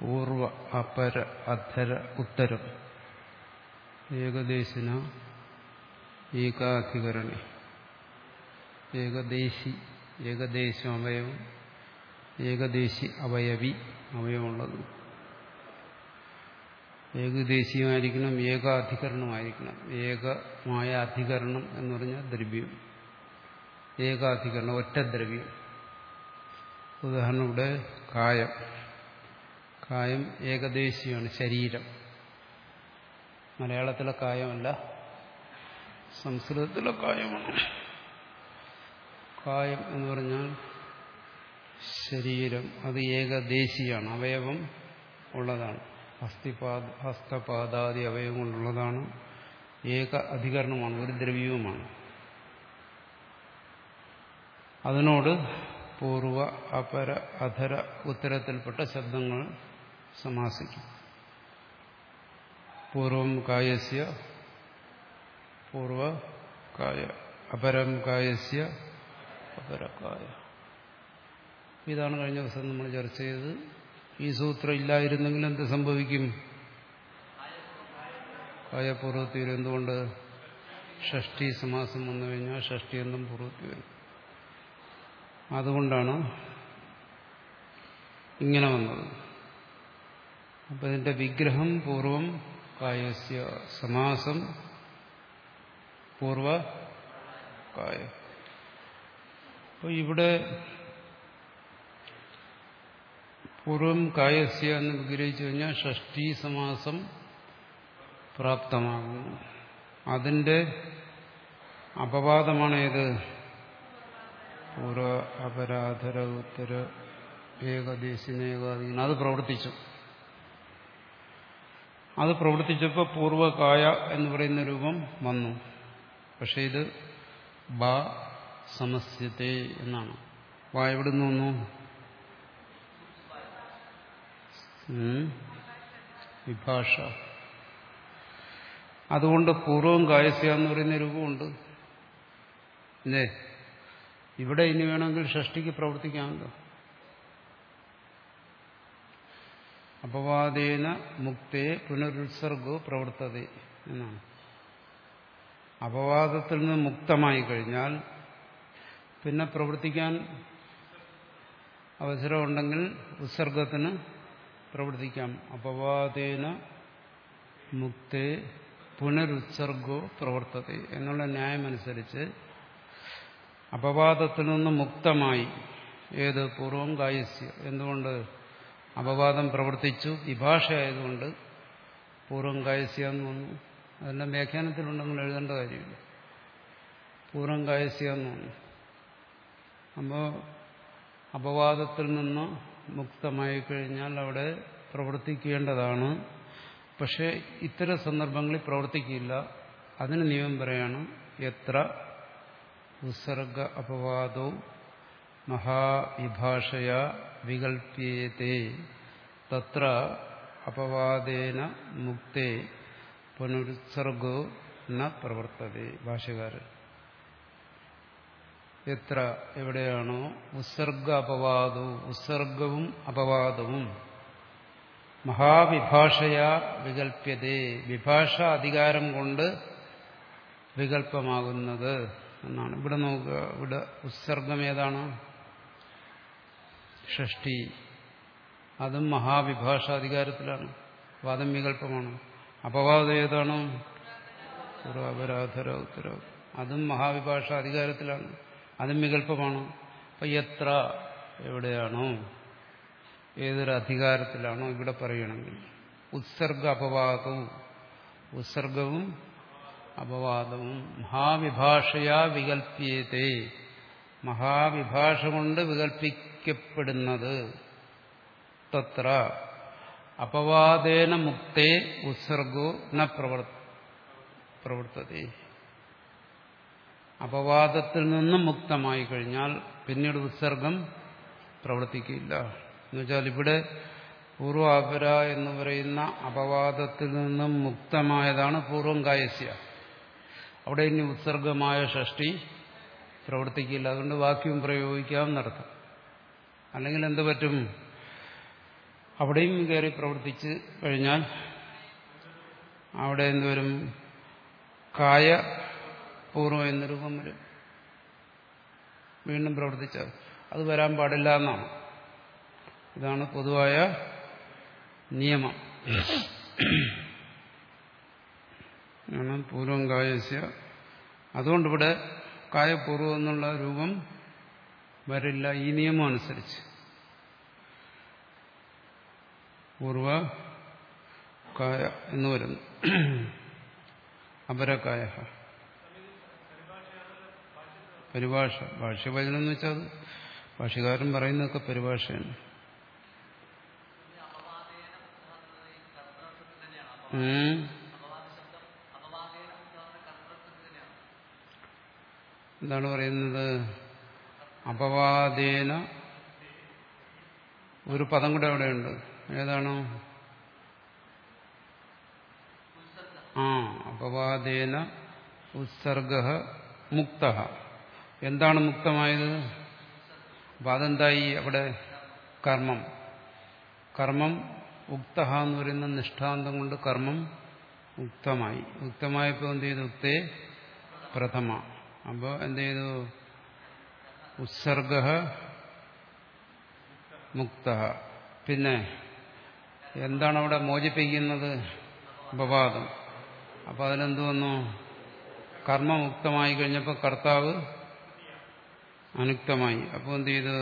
പൂർവ അപര അധര ഉത്തരം ഏകദേശിന ഏകാധികരണി ഏകദേശി ഏകദേശം അവയവം ഏകദേശി അവയവി അവയവമുള്ളത് ഏകദേശീയമായിരിക്കണം ഏകാധികരണമായിരിക്കണം ഏകമായ അധികരണം എന്ന് പറഞ്ഞാൽ ദ്രവ്യം ഏകാധികരണം ഒറ്റ ദ്രവ്യം ഉദാഹരണം ഇവിടെ കായം കായം ഏകദേശീയമാണ് ശരീരം മലയാളത്തിലെ കായമല്ല സംസ്കൃതത്തിലെ കായമാണ് കായം എന്ന് പറഞ്ഞാൽ ശരീരം അത് ഏകദേശീയാണ് അവയവം ഉള്ളതാണ് ഹസ്തിപാദ ഹസ്തപാദാദി അവയവം കൊണ്ടുള്ളതാണ് ഏക അധികരണമാണ് ഒരു ദ്രവ്യവുമാണ് അതിനോട് പൂർവ അപര അധര ഉത്തരത്തിൽപ്പെട്ട ശബ്ദങ്ങൾ സമാസിക്കും പൂർവം കായസ്യ പൂർവ കായ അപരം കായസ്യ അപരക്കായ ഇതാണ് കഴിഞ്ഞ ദിവസം നമ്മൾ ചർച്ച ചെയ്തത് ഈ സൂത്രം ഇല്ലായിരുന്നെങ്കിൽ എന്ത് സംഭവിക്കും കായപൂർവത്തിൽ വരും എന്തുകൊണ്ട് ഷഷ്ടി സമാസം വന്നു കഴിഞ്ഞാൽ ഷഷ്ടി എന്നും പൂർവത്തിൽ വരും അതുകൊണ്ടാണ് ഇങ്ങനെ വന്നത് അപ്പൊ ഇതിന്റെ വിഗ്രഹം പൂർവം കായസ്യ സമാസം പൂർവ കായ അപ്പൊ ഇവിടെ പൂർവം കായസ്യ എന്ന് വിഗ്രഹിച്ചു കഴിഞ്ഞാൽ ഷഷ്ടി സമാസം പ്രാപ്തമാകുന്നു അതിന്റെ അപവാദമാണ് ഏത് പൂർവ അപരാധര ഉത്തര ഏകദേശിനേകാധീന അത് പ്രവർത്തിച്ചു അത് പ്രവർത്തിച്ചപ്പോൾ പൂർവകായ എന്ന് പറയുന്ന രൂപം വന്നു പക്ഷെ ഇത് ബ സമസ്യത്തെ എന്നാണ് വാ എവിടെ നിന്ന് വന്നു വിഭാഷ അതുകൊണ്ട് പൂർവം കായസ്യ എന്ന് പറയുന്ന രൂപമുണ്ട് അല്ലേ ഇവിടെ ഇനി വേണമെങ്കിൽ ഷഷ്ടിക്ക് പ്രവർത്തിക്കാമല്ലോ അപവാദേന മുക്തേ പുനരുത്സർഗോ പ്രവർത്തത എന്നാണ് അപവാദത്തിൽ നിന്ന് മുക്തമായി കഴിഞ്ഞാൽ പിന്നെ പ്രവർത്തിക്കാൻ അവസരമുണ്ടെങ്കിൽ ഉത്സർഗത്തിന് പ്രവർത്തിക്കാം അപവാദേന മുക്തേ പുനരുത്സർഗോ പ്രവർത്തത എന്നുള്ള ന്യായമനുസരിച്ച് അപവാദത്തിൽ നിന്ന് മുക്തമായി ഏത് പൂർവം കായസ്യ എന്തുകൊണ്ട് അപവാദം പ്രവർത്തിച്ചു വിഭാഷയായതുകൊണ്ട് പൂർവം കായസ്യ എന്ന് വന്നു അതെല്ലാം വ്യാഖ്യാനത്തിലുണ്ടെങ്കിൽ എഴുതേണ്ട കാര്യമില്ല പൂർവം കായസ്യ എന്ന് വന്നു അപ്പോൾ അപവാദത്തിൽ നിന്ന് മുക്തമായി കഴിഞ്ഞാൽ അവിടെ പ്രവർത്തിക്കേണ്ടതാണ് പക്ഷേ ഇത്തരം സന്ദർഭങ്ങളിൽ പ്രവർത്തിക്കില്ല അതിന് നിയമം പറയാണ് എത്ര ഉത്സർഗ അപവാദോ മഹാവിഭാഷയ വികൽപ്യേത്തെ തത്ര അപവാദേന മുക്തേ പുനരുത്സർഗോ ന പ്രവർത്തതേ ഭാഷകാരൻ എത്ര എവിടെയാണോ ഉത്സർഗ അപവാദവും ഉത്സർഗവും അപവാദവും മഹാവിഭാഷയാ വികൽപ്യതേ വിഭാഷ അധികാരം കൊണ്ട് വികല്പമാകുന്നത് എന്നാണ് ഇവിടെ നോക്കുക ഇവിടെ ഉത്സർഗം ഏതാണ് ഷഷ്ടി അതും മഹാവിഭാഷാധികാരത്തിലാണ് വാദം വികല്പമാണ് അപവാദം ഏതാണ് പൂർവാപരാധര ഉത്തര അതും മഹാവിഭാഷ അധികാരത്തിലാണ് അതും വികല്പമാണ് അപ്പൊ എത്ര എവിടെയാണോ ഏതൊരു അധികാരത്തിലാണോ ഇവിടെ പറയണമെങ്കിൽ ഉത്സർഗ അപവാദവും ഉത്സർഗവും അപവാദവും മഹാവിഭാഷയാ വികൽപ്യത്തെ മഹാവിഭാഷ കൊണ്ട് വികൽപ്പിക്കപ്പെടുന്നത് തത്ര അപവാദേന മുക്തേ ഉത്സർഗോ ന പ്രവർത്തതേ അപവാദത്തിൽ നിന്നും മുക്തമായി കഴിഞ്ഞാൽ പിന്നീട് ഉത്സർഗം പ്രവർത്തിക്കില്ല എന്നുവെച്ചാൽ ഇവിടെ പൂർവാപര എന്ന് പറയുന്ന അപവാദത്തിൽ നിന്നും മുക്തമായതാണ് പൂർവം കായസ്യ അവിടെ ഇനി ഉത്സർഗമായ ഷഷ്ടി പ്രവർത്തിക്കില്ല അതുകൊണ്ട് വാക്യം പ്രയോഗിക്കാം എന്നർത്ഥം അല്ലെങ്കിൽ എന്ത് പറ്റും അവിടെയും കയറി പ്രവർത്തിച്ച് കഴിഞ്ഞാൽ അവിടെ എന്തുവരും കായ പൂർവ്വം എന്ന രൂപം വരും വീണ്ടും പ്രവർത്തിച്ചാൽ അത് വരാൻ പാടില്ല എന്നാണ് ഇതാണ് പൊതുവായ നിയമം ആണ് പൂർവം കായസ്യ അതുകൊണ്ട് ഇവിടെ കായപൂർവം എന്നുള്ള രൂപം വരില്ല ഈ നിയമം അനുസരിച്ച് പൂർവ കായ എന്ന് വരുന്നു അപരകായ പരിഭാഷ ഭാഷ്യവചനം എന്ന് വെച്ചാൽ അത് ഭാഷ്യകാരൻ പറയുന്നതൊക്കെ പരിഭാഷയാണ് ഉം. എന്താണ് പറയുന്നത് അപവാദേന ഒരു പദം കൂടെ അവിടെയുണ്ട് ഏതാണ് ആ അപവാദേന ഉത്സർഗ മുക്ത എന്താണ് മുക്തമായത് അപ്പൊ അതെന്തായി അവിടെ കർമ്മം കർമ്മം ഉക്ത എന്ന് പറയുന്ന നിഷ്ഠാന്തം കൊണ്ട് കർമ്മം ഉക്തമായി ഉക്തമായപ്പോൾ എന്ത് ചെയ്തു ഉക്തേ പ്രഥമ അപ്പോൾ എന്ത് ചെയ്തു ഉത്സർഗ മുക്ത പിന്നെ എന്താണ് അവിടെ മോചിപ്പിക്കുന്നത് അപവാദം അപ്പോൾ അതിലെന്ത് വന്നു കർമ്മമുക്തമായി കഴിഞ്ഞപ്പോൾ കർത്താവ് അനുക്തമായി അപ്പോൾ എന്ത് ചെയ്ത്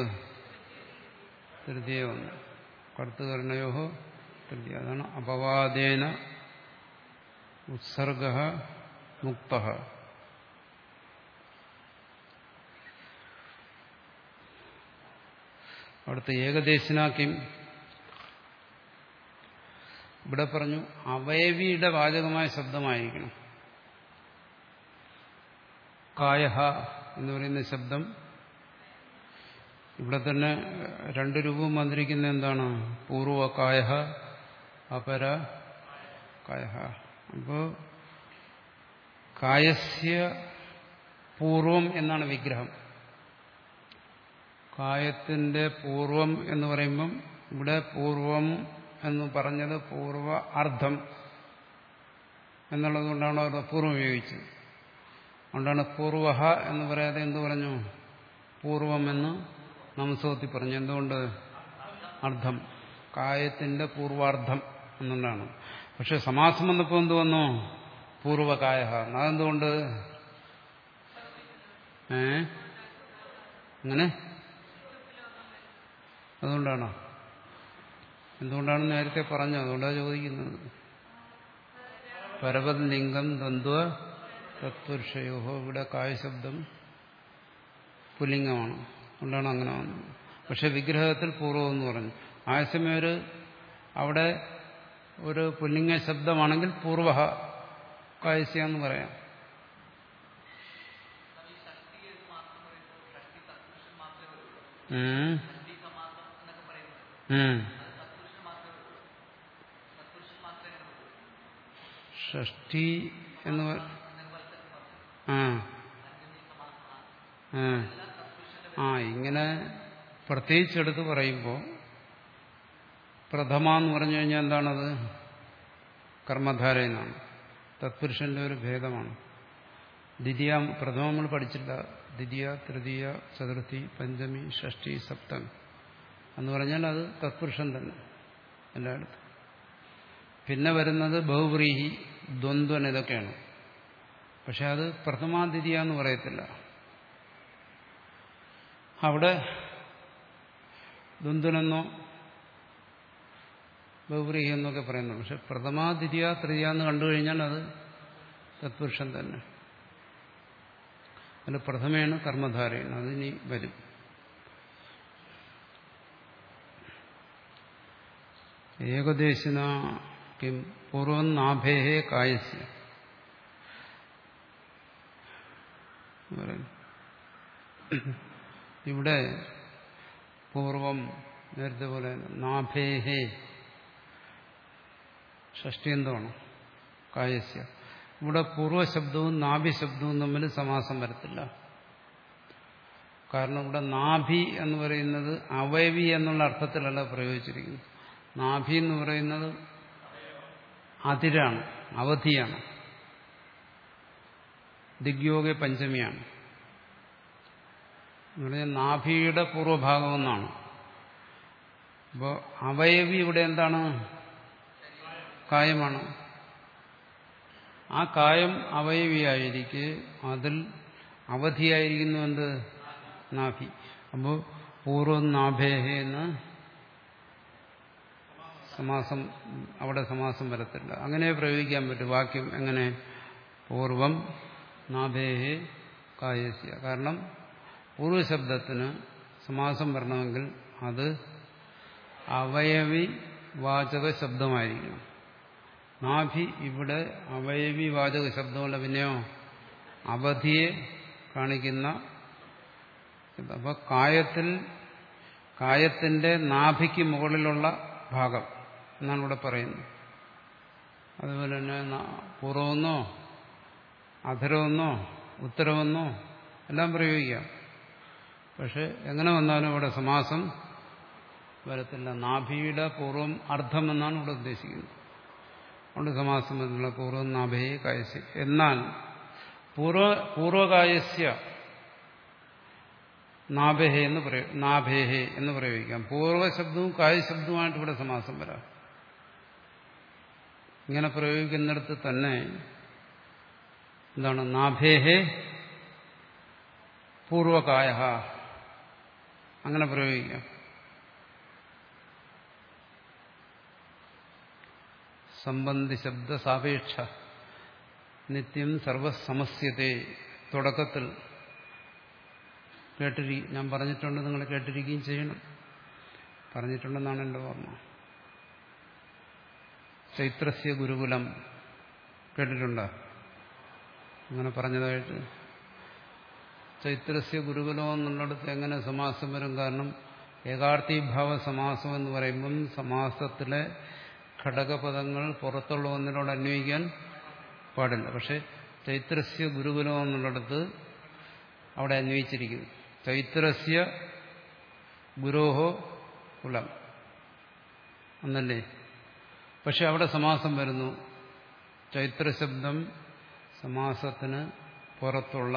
തൃതീയ വന്നു കർത്തുകർണയോഹോ തൃതീയ അതാണ് അപവാദേന ഉത്സർഗ മുക്ത അവിടുത്തെ ഏകദേശനാക്കിയും ഇവിടെ പറഞ്ഞു അവയവിയുടെ വാചകമായ ശബ്ദമായിരിക്കണം കായഹ എന്ന് പറയുന്ന ശബ്ദം ഇവിടെ തന്നെ രണ്ട് രൂപം വന്നിരിക്കുന്ന എന്താണ് പൂർവ കായഹ അപര കായഹ അപ്പോ കായസ്യ പൂർവം എന്നാണ് വിഗ്രഹം കായത്തിന്റെ പൂർവം എന്ന് പറയുമ്പം ഇവിടെ പൂർവം എന്ന് പറഞ്ഞത് പൂർവ അർദ്ധം എന്നുള്ളത് കൊണ്ടാണ് അവർ പൂർവം ഉപയോഗിച്ചത് അതുകൊണ്ടാണ് പൂർവഹ എന്ന് പറയാതെ എന്ത് പറഞ്ഞു പൂർവം എന്ന് നമസോത്തി പറഞ്ഞു എന്തുകൊണ്ട് അർദ്ധം കായത്തിന്റെ പൂർവാർദ്ധം എന്നുകൊണ്ടാണ് പക്ഷെ സമാസം വന്നപ്പോൾ എന്ത് വന്നു പൂർവകായ അതെന്തുകൊണ്ട് ഏ അങ്ങനെ അതുകൊണ്ടാണോ എന്തുകൊണ്ടാണ് നേരത്തെ പറഞ്ഞു അതുകൊണ്ടാണ് ചോദിക്കുന്നത് പരവത് ലിംഗം ദ്വന്ദ്വ തത്പുരുഷയോഹോ ഇവിടെ കായശബ്ദം പുല്ലിംഗമാണ് അതുകൊണ്ടാണ് അങ്ങനെ വന്നത് പക്ഷെ വിഗ്രഹത്തിൽ പൂർവ്വം എന്ന് പറഞ്ഞു ആയസമയം ഒരു അവിടെ ഒരു പുല്ലിംഗ ശബ്ദമാണെങ്കിൽ പൂർവ കായസ്യ എന്ന് പറയാം ഉം. ഉം. ഷഷ്ടി എന്ന് പറ- ആ ആ. ആ ഇങ്ങനെ പ്രത്യേകിച്ചെടുത്ത് പറയുമ്പോൾ പ്രഥമ എന്ന് പറഞ്ഞു കഴിഞ്ഞാൽ എന്താണത് കർമ്മധാര എന്നാണ് തത്പുരുഷന്റെ ഒരു ഭേദമാണ് ദ്വിതീയ പ്രഥമ നമ്മൾ പഠിച്ചില്ല ദ്വിതീയ തൃതീയ ചതുർത്ഥി പഞ്ചമി ഷഷ്ടി സപ്തമി എന്ന് പറഞ്ഞാൽ അത് തത്പുരുഷൻ തന്നെ എല്ലായിടത്തും പിന്നെ വരുന്നത് ബഹുവ്രീഹി ദ്വന്ദ്വൻ ഇതൊക്കെയാണ് പക്ഷെ അത് പ്രഥമാദ്വിതീയ എന്ന് പറയത്തില്ല അവിടെ ദ്വന്ദ്വനെന്നോ ബഹുവ്രീഹി എന്നൊക്കെ പറയുന്നു പക്ഷെ പ്രഥമാദ്വിതീയ തൃതീയ എന്ന് കണ്ടു കഴിഞ്ഞാൽ അത് തത്പുരുഷൻ തന്നെ അതിൽ പ്രഥമയാണ് കർമ്മധാരയാണ് അതിനി വരും ഏകദേശന കിം പൂർവം നാഭേഹേ കായസ്യ ഇവിടെ പൂർവം നേരത്തെ പോലെ നാഭേഹേ ഷഷ്ടിയന്തമാണ് കായസ്യ ഇവിടെ പൂർവശബ്ദവും നാഭി-ശബ്ദവും തമ്മിൽ സമാസം വരത്തില്ല കാരണം ഇവിടെ നാഭി എന്ന് പറയുന്നത് അവയവി എന്നുള്ള അർത്ഥത്തിലല്ല പ്രയോഗിച്ചിരിക്കുന്നത് നാഭി എന്ന് പറയുന്നത് അതിരാണ് അവധിയാണ് ദിഗ്യോഗ പഞ്ചമിയാണ് എന്ന് പറഞ്ഞാൽ നാഭിയുടെ പൂർവ്വഭാഗം എന്നാണ് അപ്പോൾ അവയവി ഇവിടെ എന്താണ് കായമാണ് ആ കായം അവയവിയായിരിക്കെ അതിൽ അവധിയായിരിക്കുന്നു എന്ത് നാഭി അപ്പോൾ പൂർവ്വം നാഭേഹ എന്ന് സമാസം അവിടെ സമാസം വരത്തില്ല അങ്ങനെ പ്രയോഗിക്കാൻ പറ്റും വാക്യം എങ്ങനെ പൂർവം നാഭേഹേ കായസ്യ കാരണം പൂർവശബ്ദത്തിന് സമാസം വരണമെങ്കിൽ അത് അവയവി വാചക ശബ്ദമായിരിക്കണം നാഭി ഇവിടെ അവയവി വാചക ശബ്ദമല്ല പിന്നെയോ അവധിയെ കാണിക്കുന്ന അപ്പൊ കായത്തിൽ കായത്തിന്റെ നാഭിക്ക് മുകളിലുള്ള ഭാഗം എന്നാണ് ഇവിടെ പറയുന്നത് അതുപോലെ തന്നെ പൂർവമെന്നോ അധരമെന്നോ ഉത്തരമെന്നോ എല്ലാം പ്രയോഗിക്കാം പക്ഷെ എങ്ങനെ വന്നാലും ഇവിടെ സമാസം വരത്തില്ല നാഭിയുടെ പൂർവം അർത്ഥം എന്നാണ് ഇവിടെ ഉദ്ദേശിക്കുന്നത് അതുകൊണ്ട് സമാസം എന്നുള്ള പൂർവ്വം നാഭയെ കായസ്യ എന്നാൽ പൂർവ പൂർവകായസ്യ നാഭേഹെ എന്ന് പറയ നാഭേഹെ എന്ന് പ്രയോഗിക്കാം പൂർവ്വശബ്ദവും കായശബ്ദവുമായിട്ട് ഇവിടെ സമാസം വരാം ഇങ്ങനെ പ്രയോഗിക്കുന്നിടത്ത് തന്നെ എന്താണ് നാഭേഹെ പൂർവകായ അങ്ങനെ പ്രയോഗിക്കാം സംബന്ധി ശബ്ദ സാപേക്ഷ നിത്യം സർവസമസ്യത്തെ തുടക്കത്തിൽ കേട്ടിരി ഞാൻ പറഞ്ഞിട്ടുണ്ട് നിങ്ങൾ കേട്ടിരിക്കുകയും ചെയ്യണം പറഞ്ഞിട്ടുണ്ടെന്നാണ് എൻ്റെ ഓർമ്മ ചൈത്രസ്യ ഗുരുകുലം കേട്ടിട്ടുണ്ടോ അങ്ങനെ പറഞ്ഞതായിട്ട് ചൈത്രസ്യ ഗുരുകുലം എന്നുള്ളിടത്ത് എങ്ങനെ സമാസം വരും കാരണം ഏകാർത്ഥീഭാവ സമാസം എന്ന് പറയുമ്പം സമാസത്തിലെ ഘടകപദങ്ങൾ പുറത്തുള്ള ഒന്നിനോട് അന്വയിക്കാൻ പാടില്ല പക്ഷെ ചൈത്രസ്യ ഗുരുകുലം എന്നുള്ളിടത്ത് അവിടെ അന്വയിച്ചിരിക്കുന്നു ചൈത്രസ്യ ഗുരോഹോ കുലം എന്നല്ലേ പക്ഷെ അവിടെ സമാസം വരുന്നു ചൈത്രശബ്ദം സമാസത്തിന് പുറത്തുള്ള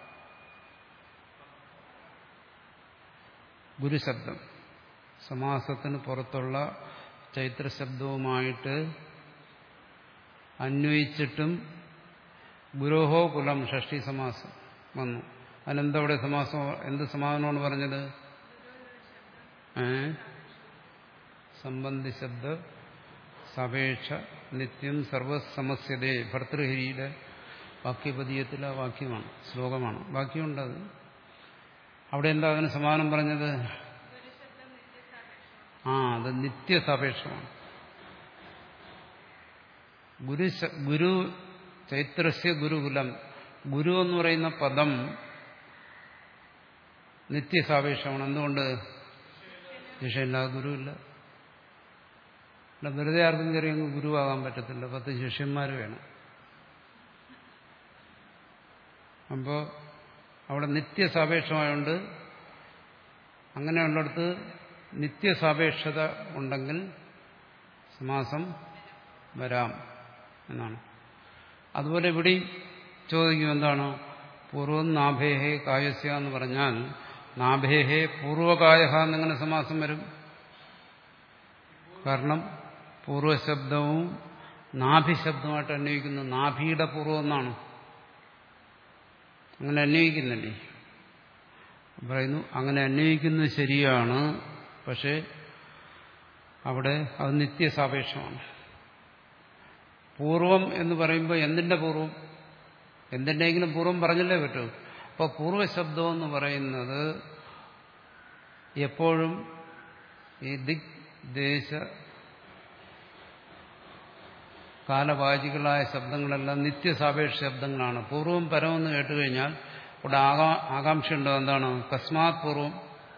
ഗുരുശബ്ദം സമാസത്തിന് പുറത്തുള്ള ചൈത്രശബ്ദവുമായിട്ട് അന്വയിച്ചിട്ടും ഗുരോഹോ കുലം ഷഷ്ടി സമാസം വന്നു അതിനെന്തവിടെ സമാസം എന്ത് സമാധാനമാണ് പറഞ്ഞത് ഏ സംബന്ധി ശബ്ദ സപേക്ഷ നിത്യം സർവസമസ്യതേ ഭർത്തൃഹരിയുടെ വാക്യപതീയത്തിലെ വാക്യമാണ് ശ്ലോകമാണ് വാക്യമുണ്ടത് അവിടെ എന്താ അതിന് സമാനം പറഞ്ഞത് ആ അത് നിത്യസാപേക്ഷമാണ് ഗുരു ഗുരു ചൈത്രസ്യ ഗുരുകുലം ഗുരു എന്ന് പറയുന്ന പദം നിത്യസാപേക്ഷമാണ് എന്തുകൊണ്ട് ശിഷ്യയില്ലാതെ ഗുരുവില്ല അല്ല വെറുതെ ആർക്കും ചെറിയ ഗുരുവാകാൻ പറ്റത്തില്ല പത്ത് ശിഷ്യന്മാർ വേണം അപ്പോൾ അവിടെ നിത്യസാപേക്ഷമായുണ്ട് അങ്ങനെയുള്ളിടത്ത് നിത്യസാപേക്ഷത ഉണ്ടെങ്കിൽ സമാസം വരാം എന്നാണ് അതുപോലെ ഇവിടെ ചോദിക്കും എന്താണ് പൂർവം നാഭേഹേ കായസ്യ എന്ന് പറഞ്ഞാൽ നാഭേഹേ പൂർവകായ എന്നിങ്ങനെ സമാസം വരും കാരണം പൂർവശബ്ദവും നാഭിശബ്ദമായിട്ട് അന്വയിക്കുന്നു നാഭിയുടെ പൂർവ്വം എന്നാണ് അങ്ങനെ അന്വയിക്കുന്നില്ലേ പറയുന്നു അങ്ങനെ അന്വയിക്കുന്നത് ശരിയാണ് പക്ഷേ അവിടെ അത് നിത്യസാപേക്ഷമാണ് പൂർവം എന്ന് പറയുമ്പോൾ എന്തിന്റെ പൂർവം എന്തിൻ്റെയെങ്കിലും പൂർവം പറഞ്ഞല്ലേ പറ്റൂ അപ്പോൾ പൂർവശബ്ദം എന്ന് പറയുന്നത് എപ്പോഴും ഈ ദിക് ദേശ കാലവാചികളായ ശബ്ദങ്ങളെല്ലാം നിത്യസാപേക്ഷ ശബ്ദങ്ങളാണ് പൂർവം പരമെന്ന് കേട്ടുകഴിഞ്ഞാൽ ഇവിടെ ആകാ ആകാംക്ഷ ഉണ്ടോ എന്താണ് കസ്മാത് പൂർവം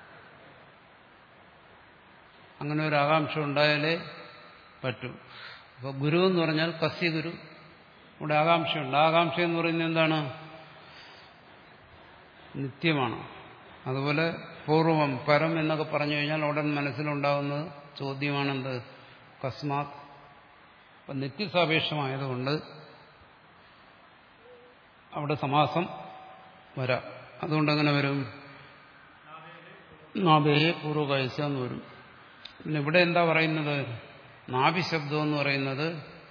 അങ്ങനെ ഒരു ആകാംക്ഷ ഉണ്ടായാലേ പറ്റൂ അപ്പോൾ ഗുരു എന്ന് പറഞ്ഞാൽ കസ്യ ഗുരു ഇവിടെ ആകാംക്ഷയുണ്ട് ആകാംക്ഷ എന്ന് പറയുന്നത് എന്താണ് നിത്യമാണ് അതുപോലെ പൂർവം പരം എന്നൊക്കെ പറഞ്ഞു കഴിഞ്ഞാൽ ഉടൻ മനസ്സിലുണ്ടാകുന്നത് ചോദ്യമാണെന്ത് കസ്മാത് അപ്പം നിത്യസാപേക്ഷമായതുകൊണ്ട് അവിടെ സമാസം വരാം അതുകൊണ്ട് അങ്ങനെ വരും നാഭേയെ പൂർവ്വകാഴ്ച എന്ന് വരും പിന്നെ ഇവിടെ എന്താ പറയുന്നത് നാഭി ശബ്ദം എന്ന് പറയുന്നത്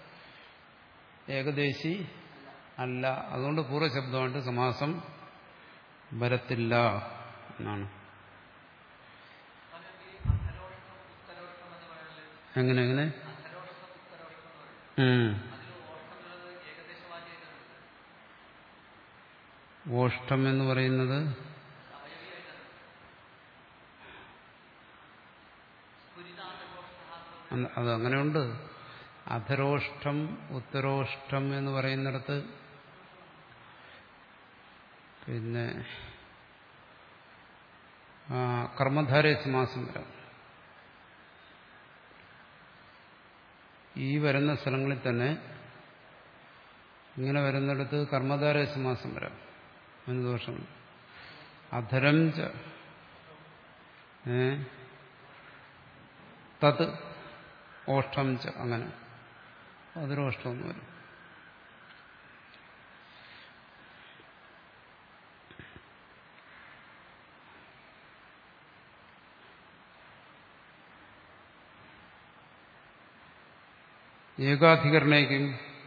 ഏകദേശി അല്ല അതുകൊണ്ട് പൂർവ്വശബ്ദമായിട്ട് സമാസം വരത്തില്ല എന്നാണ് എങ്ങനെ എങ്ങനെ ഉം. ഓഷ്ടം എന്ന് പറയുന്നത് അന്ന് അത് അങ്ങനെയുണ്ട് അധരോഷ്ടം ഉത്തരോഷ്ടം എന്ന് പറയുന്നിടത്ത് പിന്നെ ആ, കർമ്മധാരയ സമാസം വരാം ഈ വരുന്ന സ്ഥലങ്ങളിൽ തന്നെ ഇങ്ങനെ വരുന്നിടത്ത് കർമ്മധാരയ സമാസം വരാം അതിന് ദോഷമുണ്ട് അധരം ച ഏ തത് ഓഷ്ടം ച അങ്ങനെ അതിരോഷ്ടം എന്ന് വരും ഏകാധികരണേക്കും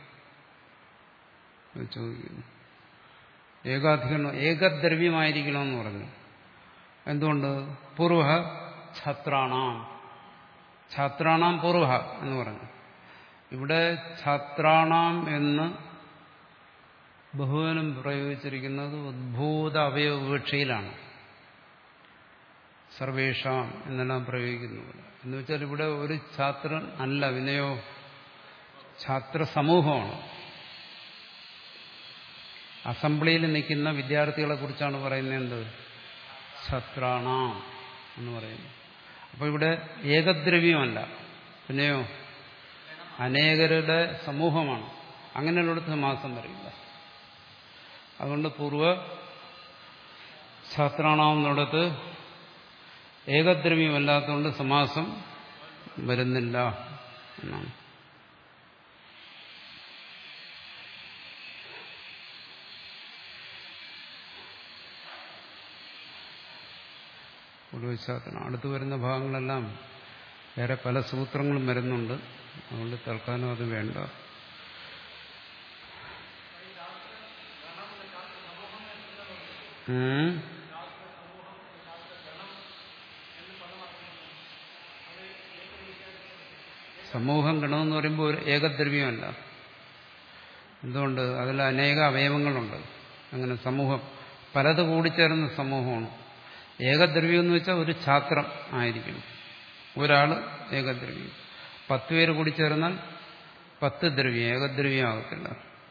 ചോദിക്കുന്നു ഏകാധികരണം ഏകദ്രവ്യമായിരിക്കണമെന്ന് പറഞ്ഞു എന്തുകൊണ്ട് പൂർവ ഛാത്രാണാം ഛാത്രാണാം പൂർവ എന്ന് പറഞ്ഞു ഇവിടെ ഛാത്രാണാം എന്ന് ബഹുവനം പ്രയോഗിച്ചിരിക്കുന്നത് ഉദ്ഭൂത അവയവ വിവക്ഷയിലാണ് സർവേഷാം എന്നെല്ലാം പ്രയോഗിക്കുന്നത് എന്ന് വെച്ചാൽ ഇവിടെ ഒരു ഛാത്രൻ അല്ല വിനയോ ഛാത്ര സമൂഹമാണ് അസംബ്ലിയിൽ നിൽക്കുന്ന വിദ്യാർത്ഥികളെ കുറിച്ചാണ് പറയുന്നത് എന്ത് ഛത്രാണാം എന്ന് പറയുന്നു അപ്പോൾ ഇവിടെ ഏകദ്രവ്യമല്ല പിന്നെയോ അനേകരുടെ സമൂഹമാണ് അങ്ങനെയുള്ളിടത്ത് മാസം വരില്ല അതുകൊണ്ട് പൂർവ്വ ഛാത്രാണാവുന്നിടത്ത് ഏകദ്രവ്യമല്ലാത്തതുകൊണ്ട് സമാസം വരുന്നില്ല എന്നാണ് പൂർവ്വശാസ്ത്രം അടുത്ത് വരുന്ന ഭാഗങ്ങളെല്ലാം വേറെ പല സൂത്രങ്ങളും വരുന്നുണ്ട് അതുകൊണ്ട് തൽക്കാലം അത് വേണ്ട ഉം. സമൂഹം ഗണമെന്ന് പറയുമ്പോൾ ഒരു ഏകദ്രവ്യമല്ല എന്തുകൊണ്ട് അതിൽ അനേക അവയവങ്ങളുണ്ട് അങ്ങനെ സമൂഹം പലത് കൂടിച്ചേർന്ന സമൂഹമാണ് ഏകദ്രവ്യം എന്ന് വെച്ചാൽ ഒരു ഛാത്രം ആയിരിക്കും ഒരാൾ ഏകദ്രവ്യം പത്ത് പേര് കൂടി ചേർന്നാൽ പത്ത് ദ്രവ്യം ഏകദ്രവ്യം ആകത്തില്ല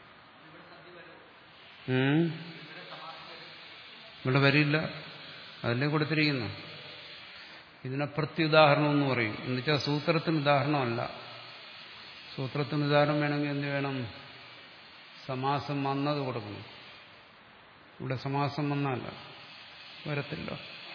ഉം. ഇവിടെ വരില്ല അതിലേ കൊടുത്തിരിക്കുന്നു ഇതിനെ പ്രത്യുദാഹരണം എന്ന് പറയും എന്നുവെച്ചാൽ സൂത്രത്തിന് ഉദാഹരണമല്ല സൂത്രത്തിന് ഉദാഹരണം വേണമെങ്കിൽ എന്ത് വേണം സമാസം വന്നത് കൊടുക്കണം ഇവിടെ സമാസം വന്നല്ല വരത്തില്ല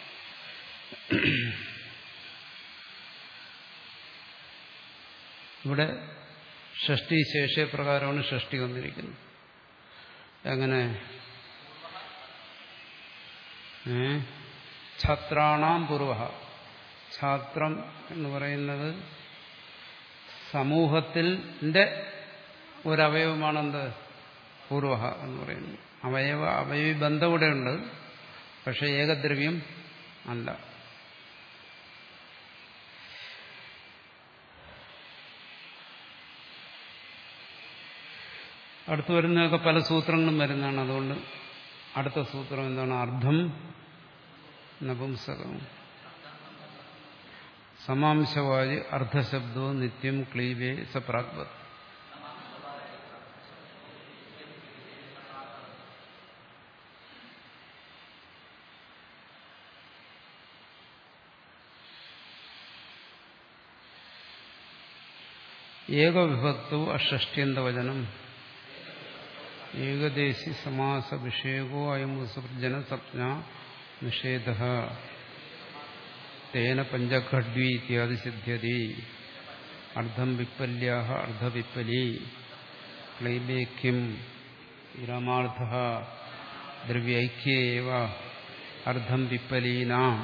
ഇവിടെ ഷഷ്ടി ശേഷപ്രകാരമാണ് ഷഷ്ടി വന്നിരിക്കുന്നത് എങ്ങനെ ഏ ഛാത്രാണാം പൂർവ ഛാത്രം എന്ന് പറയുന്നത് സമൂഹത്തിന്റെ ഒരവയവമാണെന്ത് പൂർവ എന്ന് പറയുന്നത് അവയവ അവയവി ബന്ധം ഇവിടെയുണ്ട് പക്ഷെ ഏകദ്രവ്യം അല്ല അടുത്തു വരുന്നതൊക്കെ പല സൂത്രങ്ങളും വരുന്നതാണ് അതുകൊണ്ട് അടുത്ത സൂത്രം എന്താണ് അർദ്ധം നപുംസകം സമാംശവാദി അർദ്ധശബ്ദോ നിത്യം ക്ലീവേ സപ്രാഗ്വത് ഏകവിഭക്തോ അഷ്ട്യന്തവചനം ഏകദേശി സമാസ വിഷയകോ അയം ഉത്സർജന സ്വപ്ന നിഷേധ തേന പഞ്ചഖഡ്വി ഇത്യാദി സിദ്ധ്യതി അർദ്ധം വിപ്പല്യാഹ അർദ്ധവിപ്പലി ക്ലൈബേക്യം വിരമാർത്ഥ ദ്രവ്യൈക്യേവ അർദ്ധം വിപ്പലീനാം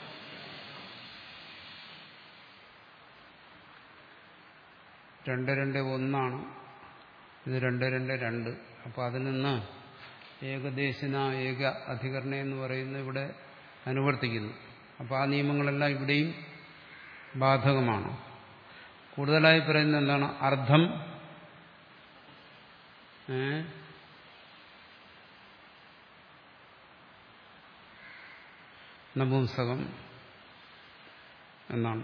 രണ്ട് രണ്ട് ഒന്നാണ് ഇത് രണ്ട് രണ്ട് രണ്ട് അപ്പോൾ അതിൽ നിന്ന് ഏകദേശന ഏക അധികരണ എന്ന് പറയുന്നത് ഇവിടെ അനുവർത്തിക്കുന്നു അപ്പോൾ ആ നിയമങ്ങളെല്ലാം ഇവിടെയും ബാധകമാണ് കൂടുതലായി പറയുന്നത് എന്താണ് അർദ്ധം ഏ നപുംസകം എന്നാണ്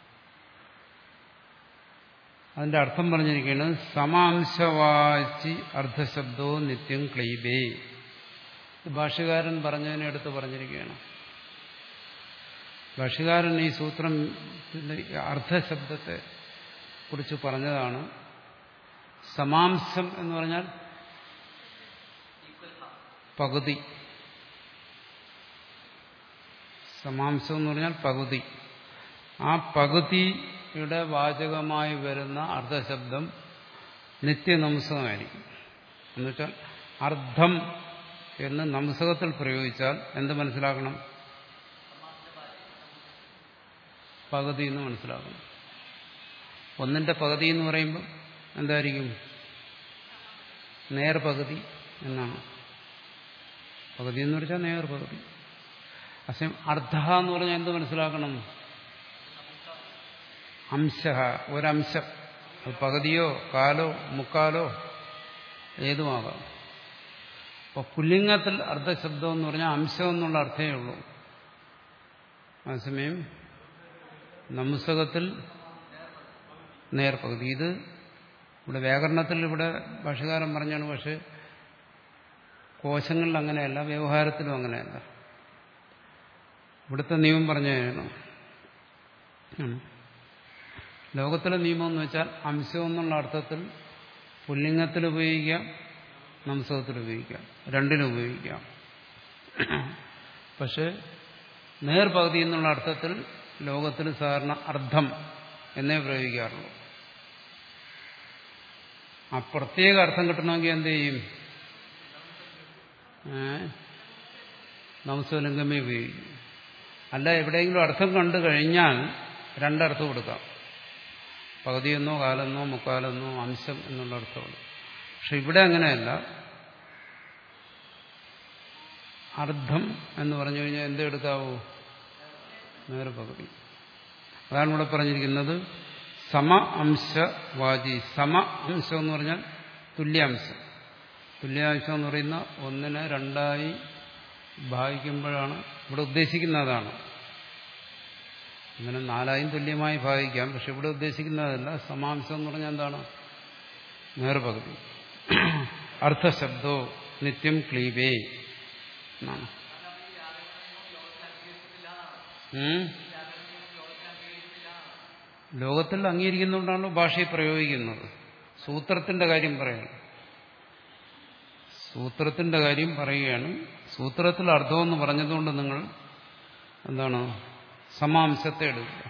അതിന്റെ അർത്ഥം പറഞ്ഞിരിക്കുന്നത് സമാംശവാചി അർദ്ധശബ്ദോ നിത്യം ക്ലീബേ ഭാഷ്യകാരൻ പറഞ്ഞതിനെ എടുത്ത് പറഞ്ഞിരിക്കുകയാണ് ഭാഷ്യകാരൻ ഈ സൂത്രം അർദ്ധശബ്ദത്തെ കുറിച്ച് പറഞ്ഞതാണ് സമാംശം എന്ന് പറഞ്ഞാൽ പകുതി സമാംസം എന്ന് പറഞ്ഞാൽ പകുതി ആ പകുതിയുടെ വാചകമായി വരുന്ന അർദ്ധശബ്ദം നിത്യനംസകമായിരിക്കും എന്നുവെച്ചാൽ അർദ്ധം എന്ന് നംസകത്തിൽ പ്രയോഗിച്ചാൽ എന്ത് മനസ്സിലാക്കണം പകുതി എന്ന് മനസ്സിലാക്കണം ഒന്നിന്റെ പകുതി എന്ന് പറയുമ്പോൾ എന്തായിരിക്കും നേർപകുതി എന്നാണ് പകുതി എന്ന് വെച്ചാൽ നേർപകുതി അസമയം അർദ്ധ എന്ന് പറഞ്ഞാൽ എന്ത് മനസ്സിലാക്കണം അംശ ഒരംശം അത് പകുതിയോ കാലോ മുക്കാലോ ഏതുമാകാം അപ്പോൾ പുല്ലിംഗത്തിൽ അർദ്ധശബ്ദം എന്ന് പറഞ്ഞാൽ അംശം എന്നുള്ള അർത്ഥമേ ഉള്ളൂ അതേസമയം നംസകത്തിൽ നേർപകുതി ഇത് ഇവിടെ വ്യാകരണത്തിൽ ഇവിടെ ഭാഷകാരൻ പറഞ്ഞാണ് പക്ഷെ കോശങ്ങളിൽ അങ്ങനെയല്ല വ്യവഹാരത്തിലും അങ്ങനെയല്ല ഇവിടുത്തെ നിയമം പറഞ്ഞാണ് ലോകത്തിലെ നിയമം എന്ന് വെച്ചാൽ അംശം എന്നുള്ള അർത്ഥത്തിൽ പുല്ലിംഗത്തിൽ ഉപയോഗിക്കാം നംസകത്തിൽ ഉപയോഗിക്കാം രണ്ടിനും ഉപയോഗിക്കാം പക്ഷെ നേർപകുതി എന്നുള്ള അർത്ഥത്തിൽ ലോകത്തിൽ സാധാരണ അർത്ഥം എന്നേ പ്രയോഗിക്കാറുള്ളൂ ആ പ്രത്യേക അർത്ഥം കിട്ടണമെങ്കിൽ എന്ത് ചെയ്യും നംസലിംഗമേ ഉപയോഗിക്കും അല്ല എവിടെയെങ്കിലും അർത്ഥം കണ്ടു കഴിഞ്ഞാൽ രണ്ടർത്ഥം കൊടുക്കാം പകുതിയെന്നോ കാലെന്നോ മുക്കാലെന്നോ അംശം എന്നുള്ള അർത്ഥമുണ്ട് പക്ഷെ ഇവിടെ അങ്ങനെയല്ല അർദ്ധം എന്ന് പറഞ്ഞു കഴിഞ്ഞാൽ എന്തെടുക്കാവൂ നേരെ പകുതി അതാണ് ഇവിടെ പറഞ്ഞിരിക്കുന്നത് സമ അംശവാചി സമ അംശം എന്ന് പറഞ്ഞാൽ തുല്യാംശം തുല്യാംശം എന്ന് പറയുന്ന ഒന്നിനെ രണ്ടായി ഭാഗിക്കുമ്പോഴാണ് ഇവിടെ ഉദ്ദേശിക്കുന്നതാണ് അങ്ങനെ നാലായും തുല്യമായി ഭാഗിക്കാം പക്ഷെ ഇവിടെ ഉദ്ദേശിക്കുന്നതല്ല സമാംശം എന്ന് പറഞ്ഞാൽ എന്താണ് നേർപകുതി അർത്ഥശബ്ദോ നിത്യം ക്ലീബേ എന്നാണ് ലോകത്തിൽ അംഗീകരിക്കുന്നതുകൊണ്ടാണല്ലോ ഭാഷയെ പ്രയോഗിക്കുന്നത് സൂത്രത്തിന്റെ കാര്യം പറയണം സൂത്രത്തിന്റെ കാര്യം പറയുകയാണ് സൂത്രത്തിൽ അർത്ഥമെന്ന് പറഞ്ഞതുകൊണ്ട് നിങ്ങൾ എന്താണ് സമാംശത്തെ എടുക്കുക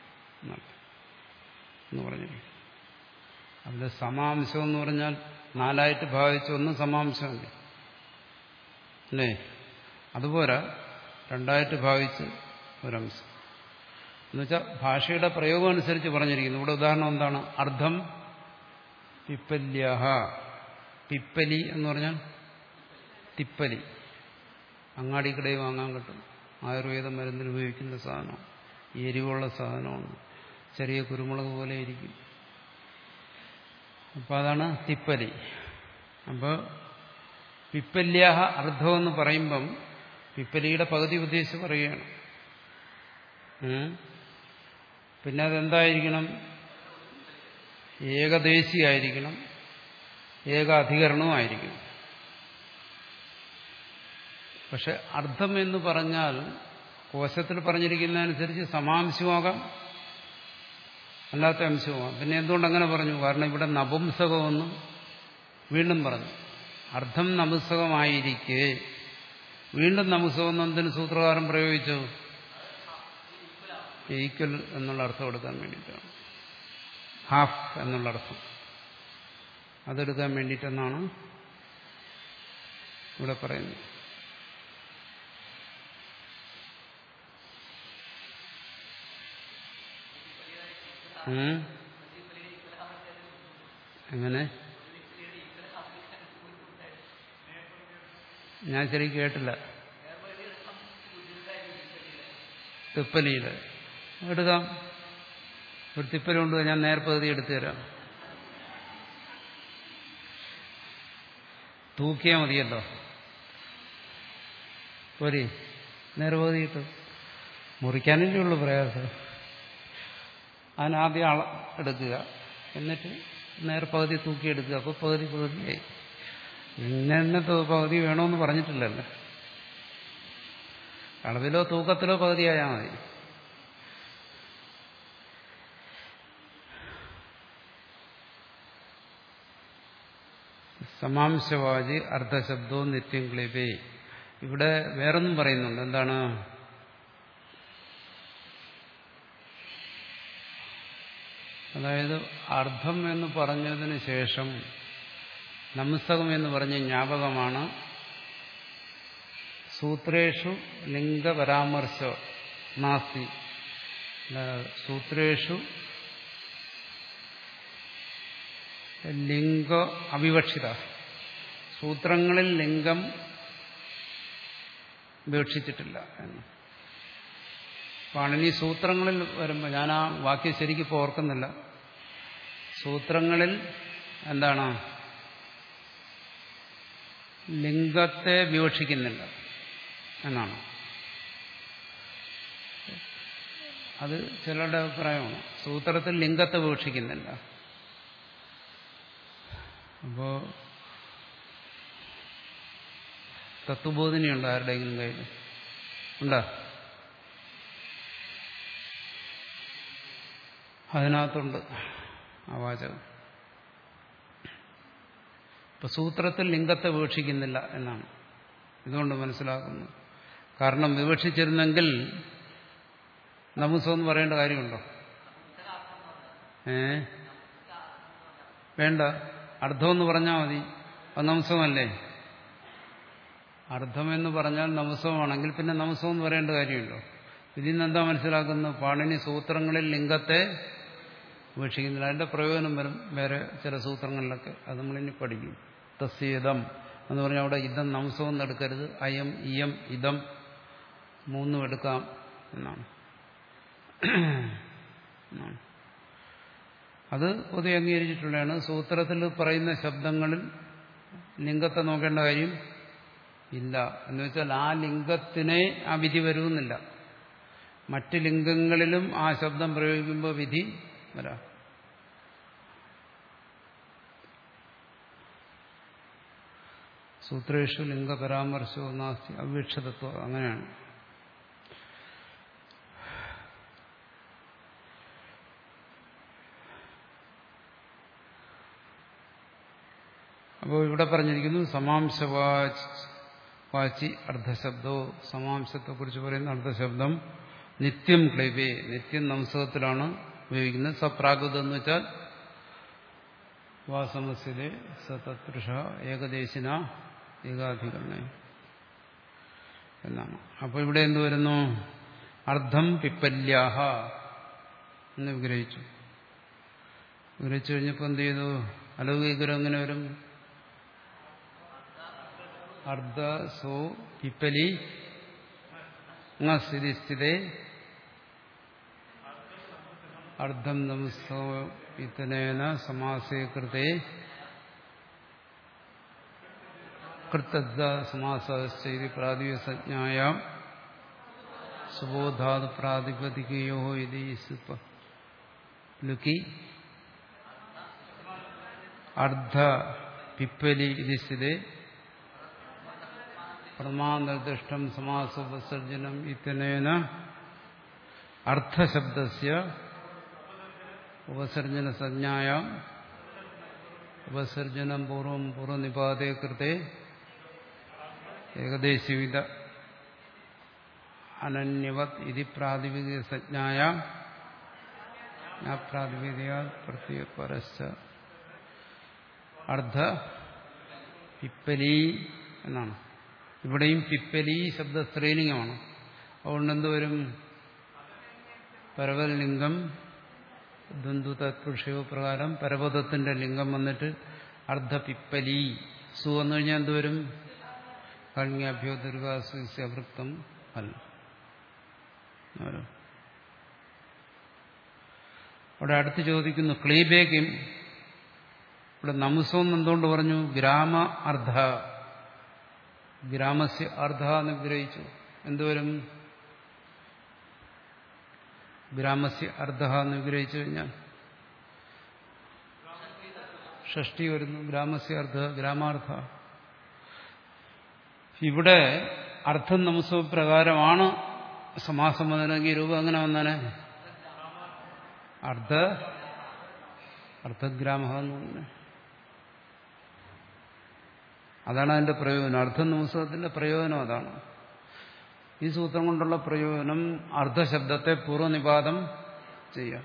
എന്ന് പറഞ്ഞു അതിൽ സമാംശം എന്ന് പറഞ്ഞാൽ നാലായിട്ട് ഭാവിച്ച ഒന്ന് സമാംശമല്ലേ അല്ലേ അതുപോലെ രണ്ടായിട്ട് ഭാവിച്ച് ഒരംശം എന്നുവെച്ചാൽ ഭാഷയുടെ പ്രയോഗം അനുസരിച്ച് പറഞ്ഞിരിക്കുന്നു ഇവിടെ ഉദാഹരണം എന്താണ് അർദ്ധം പിപ്പല്യഹ പിപ്പലി എന്ന് പറഞ്ഞാൽ തിപ്പലി അങ്ങാടിക്കടയിൽ വാങ്ങാൻ കിട്ടും ആയുർവേദ മരുന്നിൽ ഉപയോഗിക്കുന്ന സാധനം എരിവുള്ള സാധനമാണ് ചെറിയ കുരുമുളക് പോലെ ഇരിക്കും അപ്പോൾ അതാണ് തിപ്പലി അപ്പോൾ പിപ്പല്യാഹ അർദ്ധമെന്ന് പറയുമ്പം പിപ്പലിയുടെ പകുതി ഉദ്ദേശിച്ച് പറയുകയാണ് പിന്നെ അതെന്തായിരിക്കണം ഏകദേശിയായിരിക്കണം ഏക അധികരണവും ആയിരിക്കണം പക്ഷെ അർത്ഥം എന്ന് പറഞ്ഞാൽ കോശത്തിൽ പറഞ്ഞിരിക്കുന്നതനുസരിച്ച് സമാംശമാകാം അല്ലാത്ത അംശവുമാകാം പിന്നെ എന്തുകൊണ്ട് അങ്ങനെ പറഞ്ഞു കാരണം ഇവിടെ നപുംസകമെന്നും വീണ്ടും പറഞ്ഞു അർത്ഥം നപുംസകമായിരിക്കെ വീണ്ടും നപുംസകം എന്തിന് സൂത്രകാരം പ്രയോഗിച്ചു ഈക്വൽ എന്നുള്ള അർത്ഥം എടുക്കാൻ വേണ്ടിയിട്ടാണ് ഹാഫ് എന്നുള്ളർത്ഥം അതെടുക്കാൻ വേണ്ടിയിട്ടെന്നാണ് ഇവിടെ പറയുന്നത് ഉം. എങ്ങനെ ഞാൻ ശരി കേട്ടില്ല തിപ്പലിയില് എടുക്കാം ഒരു തിപ്പലി കൊണ്ട് ഞാൻ നേർപ്പകുതി എടുത്തു തരാം തൂക്കിയാൽ മതിയല്ലോ പോരി നേർപകുതി കിട്ടും മുറിക്കാനല്ലേ ഉള്ളൂ പ്രയാസം അതിനാദ്യം അള എടുക്കുക എന്നിട്ട് നേർപകുതി തൂക്കിയെടുക്കുക അപ്പോൾ പകുതി പകുതിയായി ഇന്ന പകുതി വേണമെന്ന് പറഞ്ഞിട്ടില്ലല്ലോ അളവിലോ തൂക്കത്തിലോ പകുതിയായാൽ മതി സമാംശവാചി അർദ്ധശബ്ദവും നിത്യം ക്ലിപേ ഇവിടെ വേറൊന്നും പറയുന്നുണ്ട് എന്താണ് അതായത് അർത്ഥം എന്ന് പറഞ്ഞതിന് ശേഷം നമസ്തകം എന്ന് പറഞ്ഞ ജ്ഞാപകമാണ് സൂത്രേഷു ലിംഗപരാമർശ നാസ്തി സൂത്രേഷു ലിംഗ അവിവക്ഷിത സൂത്രങ്ങളിൽ ലിംഗം ഉപേക്ഷിച്ചിട്ടില്ല എന്ന് പാണിനി സൂത്രങ്ങളിൽ വരുമ്പോൾ ഞാൻ ആ വാക്യം ശരിക്കും ഓർക്കുന്നില്ല സൂത്രങ്ങളിൽ എന്താണ് ലിംഗത്തെ വിവക്ഷിക്കുന്നില്ല എന്നാണ് അത് ചിലരുടെ അഭിപ്രായമാണ് സൂത്രത്തിൽ ലിംഗത്തെ വിവക്ഷിക്കുന്നില്ല അപ്പോ തത്വബോധിനിയുണ്ടോ ആരുടെയെങ്കിലും കയ്യിൽ ഉണ്ടോ അതിനകത്തുണ്ട് ആ വാചകം ഇപ്പൊ സൂത്രത്തിൽ ലിംഗത്തെ വീക്ഷിക്കുന്നില്ല എന്നാണ് ഇതുകൊണ്ട് മനസ്സിലാക്കുന്നു കാരണം വിവക്ഷിച്ചിരുന്നെങ്കിൽ നമുസം പറയേണ്ട കാര്യമുണ്ടോ ഏ വേണ്ട അർത്ഥമെന്ന് പറഞ്ഞാൽ മതി അത് നമസമല്ലേ അർത്ഥമെന്ന് പറഞ്ഞാൽ നമസമാണെങ്കിൽ പിന്നെ നമസം എന്ന് പറയേണ്ട കാര്യമുണ്ടോ ഇതിൽ നിന്ന് എന്താ മനസ്സിലാക്കുന്നത് പാണിനി സൂത്രങ്ങളിൽ ലിംഗത്തെ ഉപേക്ഷിക്കുന്നില്ല അതിന്റെ പ്രയോജനം വരും വേറെ ചില സൂത്രങ്ങളിലൊക്കെ അത് നമ്മളിനി പഠിക്കും തസ്യതം എന്ന് പറഞ്ഞാൽ അവിടെ ഇതം നംസമൊന്നും എടുക്കരുത് അയം ഇയം ഇതം മൂന്നും എടുക്കാം എന്നാണ് എന്നാണ്. അത് പൊതുവെ അംഗീകരിച്ചിട്ടുള്ളതാണ് സൂത്രത്തിൽ പറയുന്ന ശബ്ദങ്ങളിൽ ലിംഗത്തെ നോക്കേണ്ട കാര്യം ഇല്ല എന്ന് വെച്ചാൽ ആ ലിംഗത്തിനെ ആ വിധി വരുമെന്നില്ല മറ്റ് ലിംഗങ്ങളിലും ആ ശബ്ദം പ്രയോഗിക്കുമ്പോൾ വിധി വരാം സൂത്രേഷു ലിംഗപരാമർശോ നാസ്തി അവീക്ഷതത്വം അങ്ങനെയാണ് അപ്പോൾ ഇവിടെ പറഞ്ഞിരിക്കുന്നു സമാംശവാചി വാചി അർദ്ധശബ്ദോ സമാംശത്തെക്കുറിച്ച് പറയുന്ന അർദ്ധശബ്ദം നിത്യം ക്ലൈവേ നിത്യം നംസകത്തിലാണ് ഉപയോഗിക്കുന്നത് സപ്രാകൃതം എന്ന് വെച്ചാൽ വാസമസ്യലെ സതൃഷ ഏകദേശിന ഏകാധികരണ എന്നാണ് അപ്പോൾ ഇവിടെ എന്ത് വരുന്നു അർദ്ധം പിപ്പല്യാഹ എന്ന് വിഗ്രഹിച്ചു വിഗ്രഹിച്ചു കഴിഞ്ഞപ്പോൾ എന്ത് ചെയ്തു അലൗകികരം എങ്ങനെ വരും അർദ്ധ സോ പിപ്പലി സ്ഥിതി സ്ഥിതേ അർദ്ധം നമസ്തോ ഇത്തനേന സമാസേ കൃതേ കൃത്തദ്ദ സമാസി പ്രാതിപസജ്ഞായ സുബോധാത് പ്രാതിപതികയോ ഇത് ലുക്കി അർദ്ധ പിപ്പലി ഇത് സ്ഥിതേ പ്രമാനിർദ്ദിഷ്ടം സമാസോപസർജനം ഇത്തനേന അർത്ഥശബ്ദസ്യ ഉപസർജന സംജ്ഞായ ഉപസർജനം പൂർവം പൂർവനിപാതേ കൃത്തെ ഏകദേശവിധ അനന്യവത് ഇതി പ്രാതിപതിക സംജ്ഞായ പ്രാതിപതിക പ്രത്യേക പരശ്ച അർദ്ധ പിപ്പലി എന്നാണ് ഇവിടെയും പിപ്പലി ശബ്ദ സ്ത്രീലിംഗമാണ് അതുകൊണ്ട് എന്തുവരും പരവൽ ലിംഗം ദ്വന്ദ്വ തത്പുരുഷയോ പ്രകാരം പരപദത്തിന്റെ ലിംഗം വന്നിട്ട് അർദ്ധ പിപ്പലി സു വന്നു കഴിഞ്ഞാൽ എന്തുവരും കണ്യാഭ്യോ ദുർഗാസുവൃത്തം അല്ല അവിടെ അടുത്ത് ചോദിക്കുന്നു ക്ലീബേക്കും ഇവിടെ നമുസം എന്തുകൊണ്ട് പറഞ്ഞു ഗ്രാമ അർദ്ധ ഗ്രാമസ്യ അർദ്ധ എന്ന് വിഗ്രഹിച്ചു എന്തുവരും ഗ്രാമസ്യ അർദ്ധ എന്ന് വിഗ്രഹിച്ചു കഴിഞ്ഞാൽ ഷഷ്ടി വരുന്നു ഗ്രാമസ്യ അർദ്ധ ഗ്രാമാർത്ഥ ഇവിടെ അർത്ഥം നമസ്വ പ്രകാരമാണ് സമാസം വന്നതെങ്കിൽ രൂപം എങ്ങനെ വന്നാനെ അർദ്ധ അർത്ഥഗ്രാമ എന്ന് പറഞ്ഞു അതാണ് അതിന്റെ പ്രയോജനം അർത്ഥം നമസ്കത്തിന്റെ പ്രയോജനം അതാണ് ഈ സൂത്രം കൊണ്ടുള്ള പ്രയോജനം അർദ്ധശബ്ദത്തെ പൂർവ്വനിപാതം ചെയ്യാം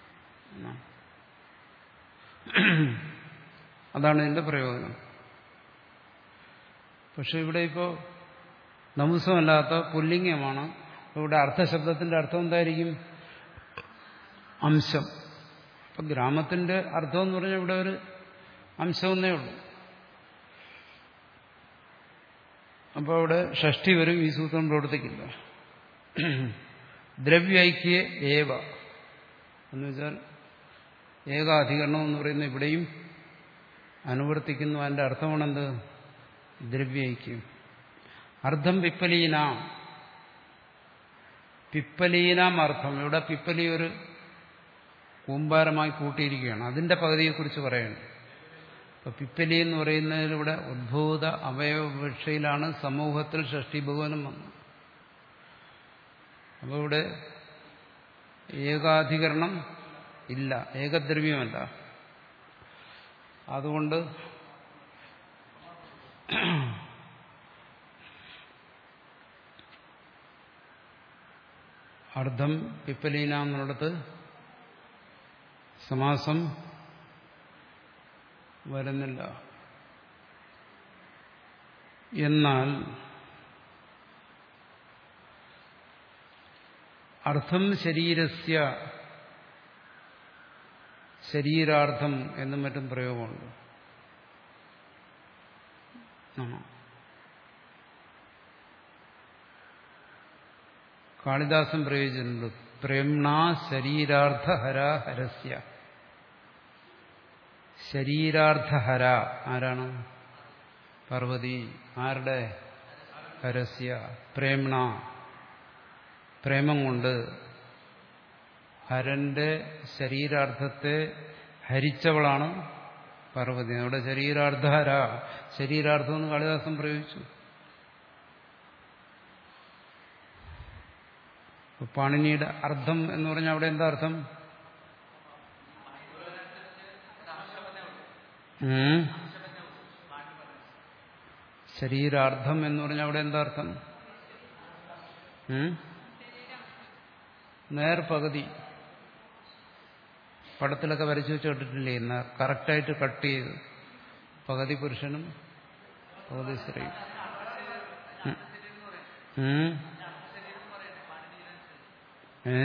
അതാണ് ഇതിന്റെ പ്രയോജനം പക്ഷെ ഇവിടെ ഇപ്പോൾ നമുസമല്ലാത്ത പുല്ലിംഗമാണ് ഇവിടെ അർത്ഥശബ്ദത്തിന്റെ അർത്ഥം എന്തായിരിക്കും അംശം അപ്പൊ ഗ്രാമത്തിന്റെ അർത്ഥം എന്ന് പറഞ്ഞാൽ ഇവിടെ ഒരു അംശമെന്നേ ഉള്ളൂ അപ്പോൾ അവിടെ ഷഷ്ടി വരും ഈ സൂത്രം പ്രവർത്തിക്കില്ല ദ്രവ്യൈക്യ ഏവ എന്ന് വെച്ചാൽ ഏകാധികരണം എന്ന് പറയുന്ന ഇവിടെയും അനുവർത്തിക്കുന്നു അതിന്റെ അർത്ഥമാണെന്ത് ദ്രവ്യൈക്യം അർത്ഥം പിപ്പലീനാം പിപ്പലീനാം അർത്ഥം ഇവിടെ പിപ്പലി ഒരു കൂമ്പാരമായി കൂട്ടിയിരിക്കുകയാണ് അതിന്റെ പകുതിയെക്കുറിച്ച് പറയുന്നു അപ്പൊ പിപ്പലി എന്ന് പറയുന്നതിലൂടെ ഉദ്ഭൂത അവയവഭിക്ഷയിലാണ് സമൂഹത്തിൽ ഷഷ്ടിഭുവനം വന്നത് അപ്പോൾ ഇവിടെ ഏകാധികരണം ഇല്ല ഏകദ്രവ്യമല്ല അതുകൊണ്ട് അർദ്ധം പിപ്പലീന എന്നുള്ളിടത്ത് സമാസം വരുന്നില്ല എന്നാൽ അർത്ഥം ശരീരസ്യ ശരീരാർത്ഥം എന്നും മറ്റും പ്രയോഗമുണ്ട് കാളിദാസൻ പ്രയോഗിച്ചിട്ടുണ്ട് പ്രേംണാ ശരീരാർത്ഥഹര ഹരസ്യ ശരീരാർത്ഥഹര ആരാണ് പാർവതി ആരുടെ ഹരസ്യ പ്രേംണ പ്രേമം കൊണ്ട് ഹരന്റെ ശരീരാർത്ഥത്തെ ഹരിച്ചവളാണ് പാർവതി അവിടെ ശരീരാർത്ഥഹര ശരീരാർത്ഥം എന്ന് കാളിദാസൻ പ്രയോഗിച്ചു പാണിനിയുടെ അർത്ഥം എന്ന് പറഞ്ഞാൽ അവിടെ എന്താ അർത്ഥം ശരീരാർത്ഥം എന്ന് പറഞ്ഞാൽ അവിടെ എന്താ അർത്ഥം നേർപകുതി പടത്തിലൊക്കെ വരച്ചു വെച്ച് കേട്ടിട്ടില്ലേ ഇന്ന് കറക്റ്റായിട്ട് കട്ട് ചെയ്ത് പകുതി പുരുഷനും പകുതി സ്ത്രീ ഏ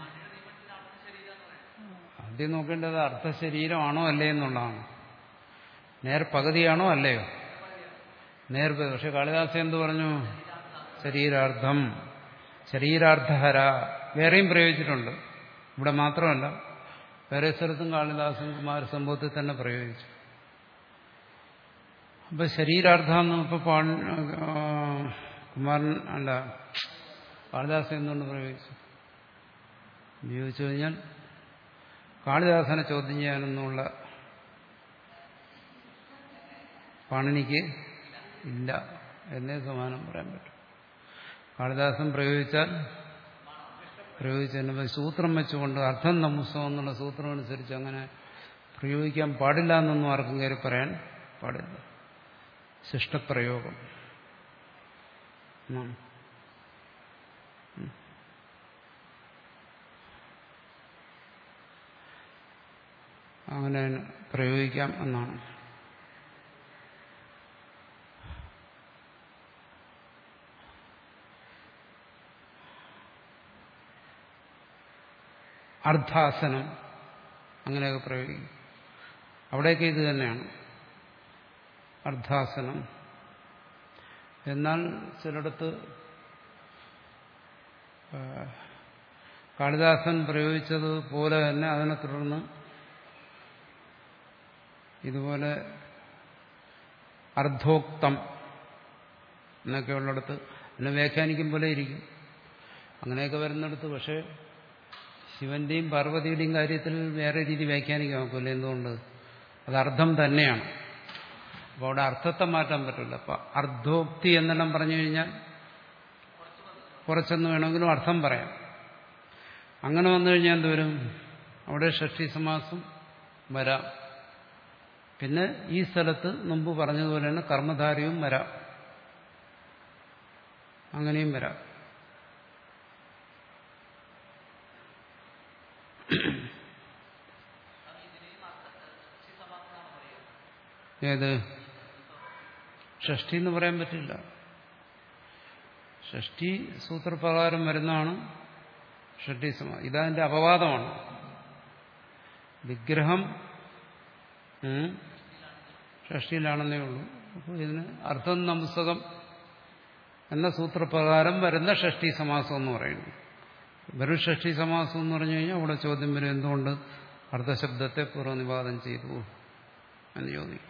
ആദ്യം നോക്കേണ്ടത് അർത്ഥശരീരമാണോ അല്ലേ എന്നുള്ളതാണ് നേർ പകുതിയാണോ അല്ലയോ നേർപകുതി പക്ഷെ കാളിദാസൻ എന്ത് പറഞ്ഞു ശരീരാർത്ഥം ശരീരാർത്ഥഹര വേറെയും പ്രയോഗിച്ചിട്ടുണ്ട് ഇവിടെ മാത്രമല്ല വേറെ സ്ഥലത്തും കാളിദാസൻ കുമാരസംഭവത്തിൽ തന്നെ പ്രയോഗിച്ചു അപ്പൊ ശരീരാർത്ഥം ഇപ്പൊ കുമാരൻ അല്ല കാളിദാസൻ എന്തുകൊണ്ട് പ്രയോഗിച്ചു ഉപയോഗിച്ചു കഴിഞ്ഞാൽ കാളിദാസനെ ചോദ്യം ചെയ്യാനൊന്നുള്ള പാണിനിക്ക് ഇല്ല എന്നേ സമാനം പറയാൻ പറ്റും കാളിദാസൻ പ്രയോഗിച്ചാൽ പ്രയോഗിച്ചതിന് സൂത്രം വെച്ചുകൊണ്ട് അർത്ഥം നമുസം എന്നുള്ള സൂത്രം അനുസരിച്ച് അങ്ങനെ പ്രയോഗിക്കാൻ പാടില്ല എന്നൊന്നും ആർക്കും കയറി പറയാൻ പാടില്ല ശിഷ്ടപ്രയോഗം അങ്ങനെ പ്രയോഗിക്കാം എന്നാണ് അർദ്ധാസനം അങ്ങനെയൊക്കെ പ്രയോഗിക്കും അവിടെയൊക്കെ ഇത് തന്നെയാണ് അർദ്ധാസനം എന്നാൽ ചിലയിടത്ത് കാളിദാസൻ പ്രയോഗിച്ചത് പോലെ തന്നെ അതിനെ തുടർന്ന് ഇതുപോലെ അർദ്ധോക്തം എന്നൊക്കെ ഉള്ളിടത്ത് എന്നെ വ്യാഖ്യാനിക്കും പോലെ ഇരിക്കും അങ്ങനെയൊക്കെ വരുന്നിടത്ത് പക്ഷേ ശിവന്റെയും പാർവതിയുടെയും കാര്യത്തിൽ വേറെ രീതി വ്യാഖ്യാനിക്കാൻ നോക്കില്ല എന്തുകൊണ്ട് അത് അർത്ഥം തന്നെയാണ് അപ്പോൾ അവിടെ അർത്ഥത്തെ മാറ്റാൻ പറ്റില്ല അപ്പൊ അർദ്ധോക്തി എന്നെല്ലാം പറഞ്ഞു കഴിഞ്ഞാൽ കുറച്ചൊന്ന് വേണമെങ്കിലും അർത്ഥം പറയാം അങ്ങനെ വന്നു കഴിഞ്ഞാൽ എന്തുവരും അവിടെ ഷഷ്ടി സമാസം വരാം പിന്നെ ഈ സ്ഥലത്ത് മുമ്പ് പറഞ്ഞതുപോലെ തന്നെ കർമ്മധാരയും വരാം അങ്ങനെയും വരാം ഏത് ഷഷ്ടി എന്ന് പറയാൻ പറ്റില്ല ഷഷ്ടി സൂത്രപ്രകാരം വരുന്നതാണ് ഷഷ്ടി സമ ഇതതിന്റെ അപവാദമാണ് വിഗ്രഹം ഷഷ്ടിയിലാണെന്നേ ഉള്ളൂ അപ്പോൾ ഇതിന് അർത്ഥം നംസകം എന്ന സൂത്രപ്രകാരം വരുന്ന ഷഷ്ടി സമാസം എന്ന് പറയുന്നു വെറും ഷഷ്ടി സമാസം എന്ന് പറഞ്ഞു കഴിഞ്ഞാൽ അവിടെ ചോദ്യം വരും എന്തുകൊണ്ട് അർത്ഥശബ്ദത്തെ പൂർവ്വനിവാദം ചെയ്തു എന്ന് ചോദിക്കും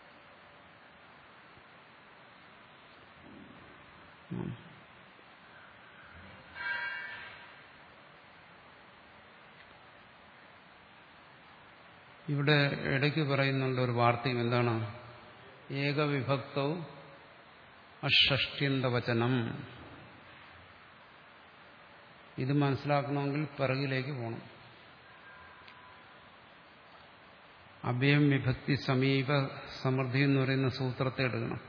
ഇവിടെ ഇടയ്ക്ക് പറയുന്നുണ്ട് ഒരു വാർത്തയും എന്താണ് ഏകവിഭക്തവും അഷഷ്ട്യന്തവചനം ഇത് മനസ്സിലാക്കണമെങ്കിൽ പിറകിലേക്ക് പോകണം അഭയം വിഭക്തി സമീപ സമൃദ്ധി എന്ന് പറയുന്ന സൂത്രത്തെ എടുക്കണം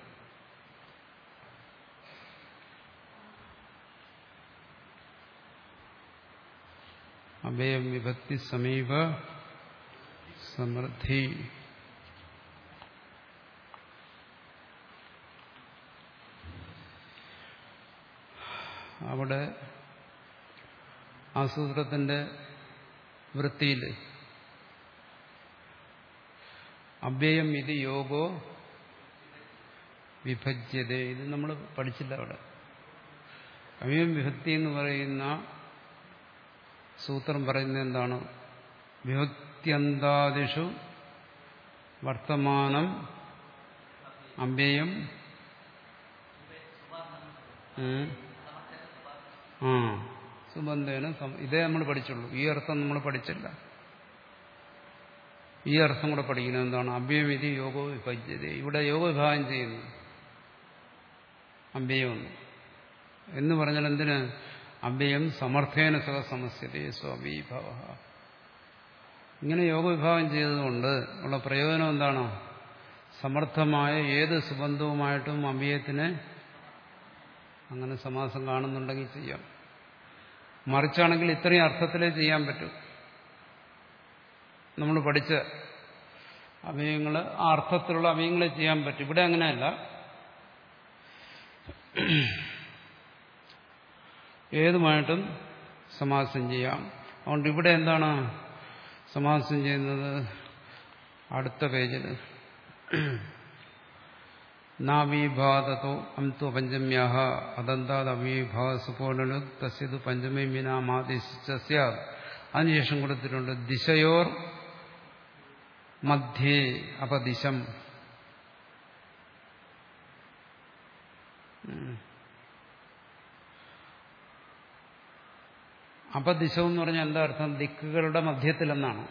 അഭയം വിഭക്തി സമീപ സമൃദ്ധി അവിടെ ആ സൂത്രത്തിന്റെ വൃത്തിയിൽ അവ്യയം ഇത് യോഗോ വിഭജ്യത ഇത് നമ്മൾ പഠിച്ചില്ല അവിടെ അവ്യയം വിഭക്തി എന്ന് പറയുന്ന സൂത്രം പറയുന്നത് എന്താണ് വിഭക്തിയന്താദിഷു വർത്തമാനം അമ്പേയം ആ സുബന്ധേന ഇതേ നമ്മൾ പഠിച്ചുള്ളൂ ഈ അർത്ഥം നമ്മൾ പഠിച്ചില്ല ഈ അർത്ഥം കൂടെ പഠിക്കുന്നത് എന്താണ് അഭ്യമിതി യോഗോ വിഭജ്യത ഇവിടെ യോഗ വിഭാഗം ചെയ്യുന്നു അഭ്യമെന്ന് എന്ന് പറഞ്ഞാൽ എന്തിന് അഭ്യം സമർത്ഥേന സഹ സമസ്യതേ സ്വഭീഭവ ഇങ്ങനെ യോഗവിഭാഗം ചെയ്തതുകൊണ്ട് ഉള്ള പ്രയോജനം എന്താണ് സമർത്ഥമായ ഏത് സുബന്ധവുമായിട്ടും അഭ്യയത്തിനെ അങ്ങനെ സമാസം കാണുന്നുണ്ടെങ്കിൽ ചെയ്യാം മറിച്ചാണെങ്കിൽ ഇത്രയും അർത്ഥത്തിലേ ചെയ്യാൻ പറ്റൂ നമ്മൾ പഠിച്ച അവയങ്ങൾ ആ അർത്ഥത്തിലുള്ള അവയങ്ങളെ ചെയ്യാൻ പറ്റും ഇവിടെ അങ്ങനെയല്ല ഏതുമായിട്ടും സമാസം ചെയ്യാം അതുകൊണ്ട് ഇവിടെ എന്താണ് സമാസം ചെയ്യുന്നത് അടുത്ത പേജിൽ നാവീഭാതോ അംതു പഞ്ചമ്യാഹ അദന്താത് അവീഭാവ സുപോലു തസ്യത് പഞ്ചമി മീനാമാദേശിച്ച അതിനുശേഷം കൊടുത്തിട്ടുണ്ട് ദിശയോർ മധ്യേ അപദിശം അപദിശം എന്ന് പറഞ്ഞാൽ എന്താ അർത്ഥം ദിക്കുകളുടെ മധ്യത്തിലെന്നാണ്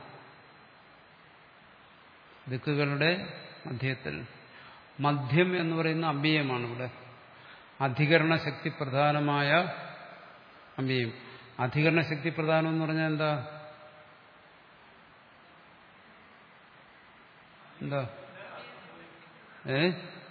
ദിക്കുകളുടെ മധ്യത്തിൽ മധ്യം എന്ന് പറയുന്ന അമ്പിയമാണ് ഇവിടെ അധികരണ ശക്തി പ്രധാനമായ അമ്പിയം അധികരണ ശക്തി പ്രധാനം എന്ന് പറഞ്ഞാൽ എന്താ എന്താ ഏ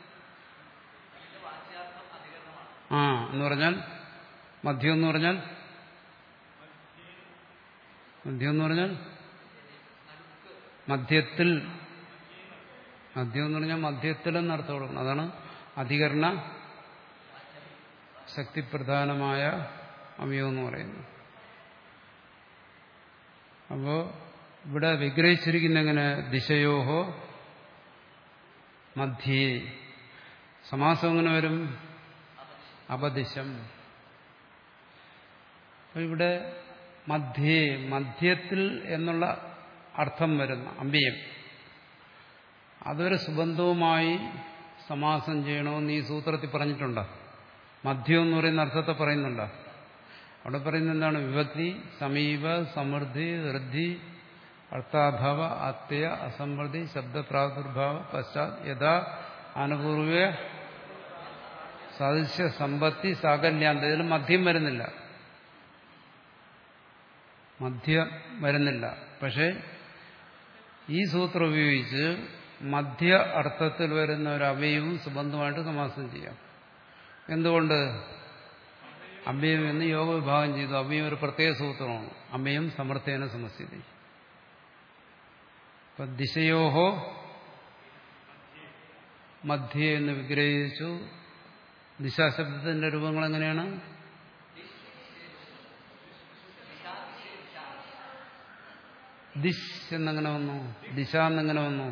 ആ എന്ന് പറഞ്ഞാൽ മധ്യം എന്ന് പറഞ്ഞാൽ മധ്യം എന്ന് പറഞ്ഞാൽ മധ്യത്തിൽ മദ്യം എന്ന് പറഞ്ഞാൽ മധ്യത്തിലെന്ന് അർത്ഥം കൊടുക്കണം അതാണ് അധികരണ ശക്തിപ്രധാനമായ അവയവം എന്ന് പറയുന്നത് അപ്പോ ഇവിടെ വിഗ്രഹിച്ചിരിക്കുന്ന എങ്ങനെ ദിശയോഹോ മധ്യേ സമാസം എങ്ങനെ വരും അപദിശം അപ്പൊ ഇവിടെ മധ്യേ മധ്യത്തിൽ എന്നുള്ള അർത്ഥം വരുന്ന അമ്പിയം അതൊരു സുബന്ധവുമായി സമാസം ചെയ്യണമെന്ന് ഈ സൂത്രത്തിൽ പറഞ്ഞിട്ടുണ്ടോ മധ്യം എന്ന് പറയുന്ന അർത്ഥത്തെ പറയുന്നുണ്ടോ അവിടെ പറയുന്നത് എന്താണ് വിഭക്തി സമീപ സമൃദ്ധി വൃദ്ധി അർത്ഥാഭാവ അത്യയ അസമൃദ്ധി ശബ്ദപ്രാദുർഭാവ പശ്ചാത് യഥാ അനുപൂർവ സദൃശ്യ സമ്പത്തി സാകല്യാന്ത ഇതിൽ മധ്യം വരുന്നില്ല മധ്യം വരുന്നില്ല പക്ഷേ ഈ സൂത്രം ഉപയോഗിച്ച് മധ്യ അർത്ഥത്തിൽ വരുന്ന ഒരു അവയവും സുബന്ധമായിട്ട് സമാസം ചെയ്യാം എന്തുകൊണ്ട് അമ്മയം എന്ന് യോഗ വിഭാഗം ചെയ്തു അമ്മയം ഒരു പ്രത്യേക സൂത്രമാണ് അമ്മയും സമർത്ഥേന സമസ്ഥിതി ഇപ്പൊ ദിശയോഹോ മധ്യ എന്ന് വിഗ്രഹിച്ചു ദിശാശബ്ദത്തിന്റെ രൂപങ്ങൾ എങ്ങനെയാണ് ദിശ് എന്നെങ്ങനെ വന്നു ദിശ എന്നെങ്ങനെ വന്നു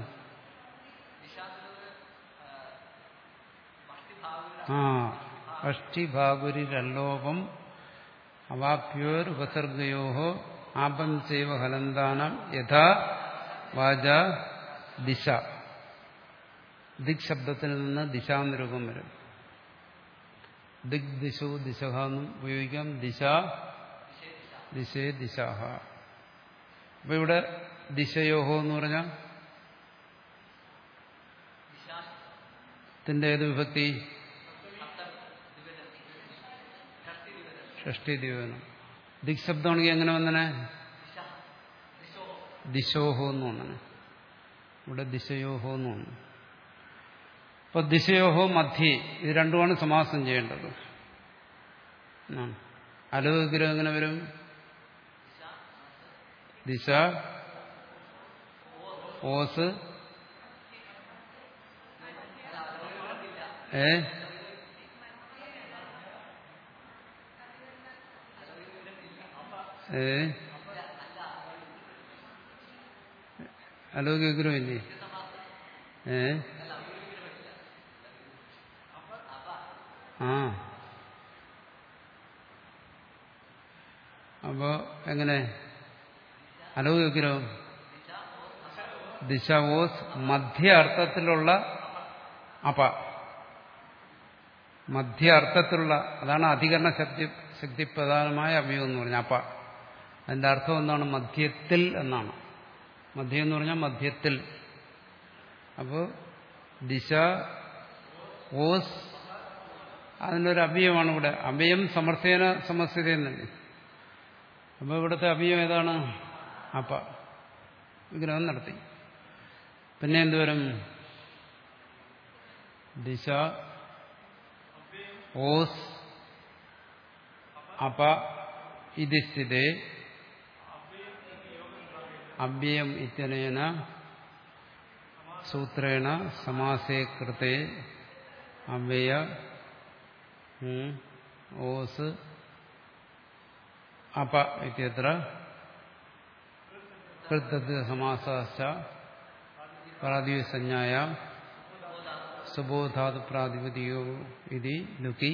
ആ അഷ്ടിഭാഗുരിരല്ലോപം അവാപ്യോർ ഉപസർഗയോ ആപം ചൈവ ഹലന്താനം യഥാ വാച ദിശ ദിക് ശബ്ദത്തിൽ നിന്ന് ദിശാനിരൂപം വരും ദിഗ് ദിശോ ദിശഹ എന്നും ഉപയോഗിക്കാം ദിശ ദിശേ ദിശാഹ അപ്പൊ ഇവിടെ ദിശയോഹോ എന്ന് പറഞ്ഞാൽ ത്തിന്റെ ഏത് വിഭക്തി ഷഷ്ടി ദിവനം ദിക് ശബ്ദമാണെങ്കിൽ എങ്ങനെ വന്നനെ ദിശോഹോ എന്ന് വന്നനെ ഇവിടെ ദിശയോഹോ എന്ന് വന്നു അപ്പൊ ദിശയോഹോ മധ്യേ ഇത് രണ്ടുമാണ് സമാസം ചെയ്യേണ്ടത് അലോഗ്രഹം എങ്ങനെ വരും ദിശ ഓസ് ഏ ഏ അലോഗ്രഹം ഇല്ലേ ഏ ആ അപ്പോ എങ്ങനെ അലോഗ്രഹം ദിശ ഓസ് മധ്യ അർത്ഥത്തിലുള്ള അപ മധ്യ അർത്ഥത്തിലുള്ള അതാണ് അധികരണ ശക്തി ശക്തിപ്രധാനമായ അവയവം എന്ന് പറഞ്ഞാൽ അപ്പ അതിന്റെ അർത്ഥം എന്താണ് മധ്യത്തിൽ എന്നാണ് മധ്യം എന്ന് പറഞ്ഞാൽ മധ്യത്തിൽ അപ്പോൾ ദിശ ഓസ് അതിനൊരു അവയവമാണ് ഇവിടെ അവയം സമർത്ഥേന സമസ്ഥിത എന്നല്ലേ അപ്പോൾ ഇവിടുത്തെ അവയം ഏതാണ് അപ്പ വിഗ്രഹം നടത്തി പിന്നെ എന്തുവരും ദിശ ഓസ് അപ ഇതി സ്ഥിതേ അവ്യയം ഇത്യനേന സൂത്രേണ സമാസേ കൃതേ അവ്യയ ഓസ് അപ ഇത്യത്ര കൃത്യത്തിൽ സമാസ പ്രാതിസഞ്ജായ സുബോധാതു പ്രാതിപതിയോ ഇതി ലുക്കി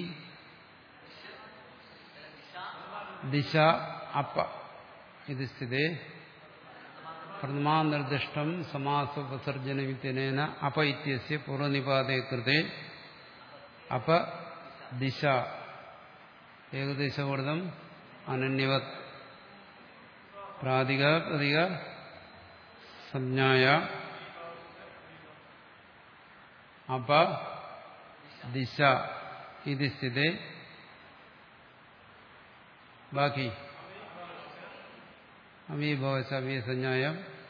ദിശ അപ്പ ഇത് സ്ഥിതേ പ്രഥമാനിർദ്ദിഷ്ടം സമാസോപസർജനമിത്യനേന അപ ഇത്യസ്യ പൂർവനിപാതേ കൃതേ അപ ദിശ ഏകദേശവർദ്ധം അനന്യവത് പ്രാതിക പ്രതിക സംജ്ഞായ അപ ദിശ ഇത് സ്ഥിതേ ബാക്കി അമീഭവശ അവീസഞ്ജായ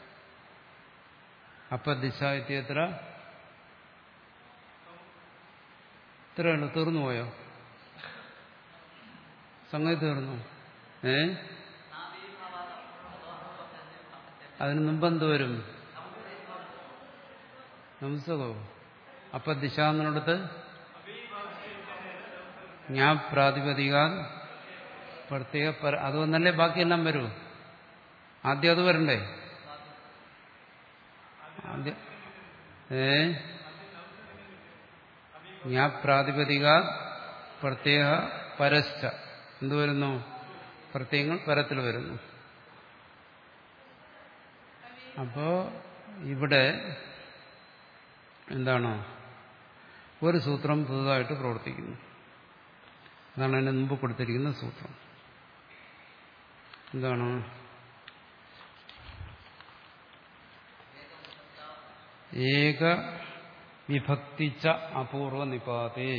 അപ്പദിശ ഇത്യത്ര ഇത്രയുള്ളൂ തീർന്നുപോയോ സംഗതി തീർന്നു ഏ അതിന് മുമ്പെന്ത് വരും നംസകോ അപ്പൊ ദിശ എന്നിടത്ത് ഞാൻ പ്രാതിപതിക പ്രത്യേക പര അത് വന്നല്ലേ ബാക്കിയെല്ലാം വരൂ ആദ്യം അത് വരണ്ടേ ആദ്യം ഏ ഞാൻ പ്രാതിപതിക പ്രത്യേക പരശ്ച എന്ത് വരുന്നു പ്രത്യയങ്ങൾ പരത്തിൽ വരുന്നു അപ്പോ ഇവിടെ എന്താണ് ഒരു സൂത്രം പുതുതായിട്ട് പ്രവർത്തിക്കുന്നു അതാണ് അതിന് മുമ്പ് കൊടുത്തിരിക്കുന്ന സൂത്രം എന്താണ് ഏക വിഭക്തിച്ച അപൂർവ നിപാതേ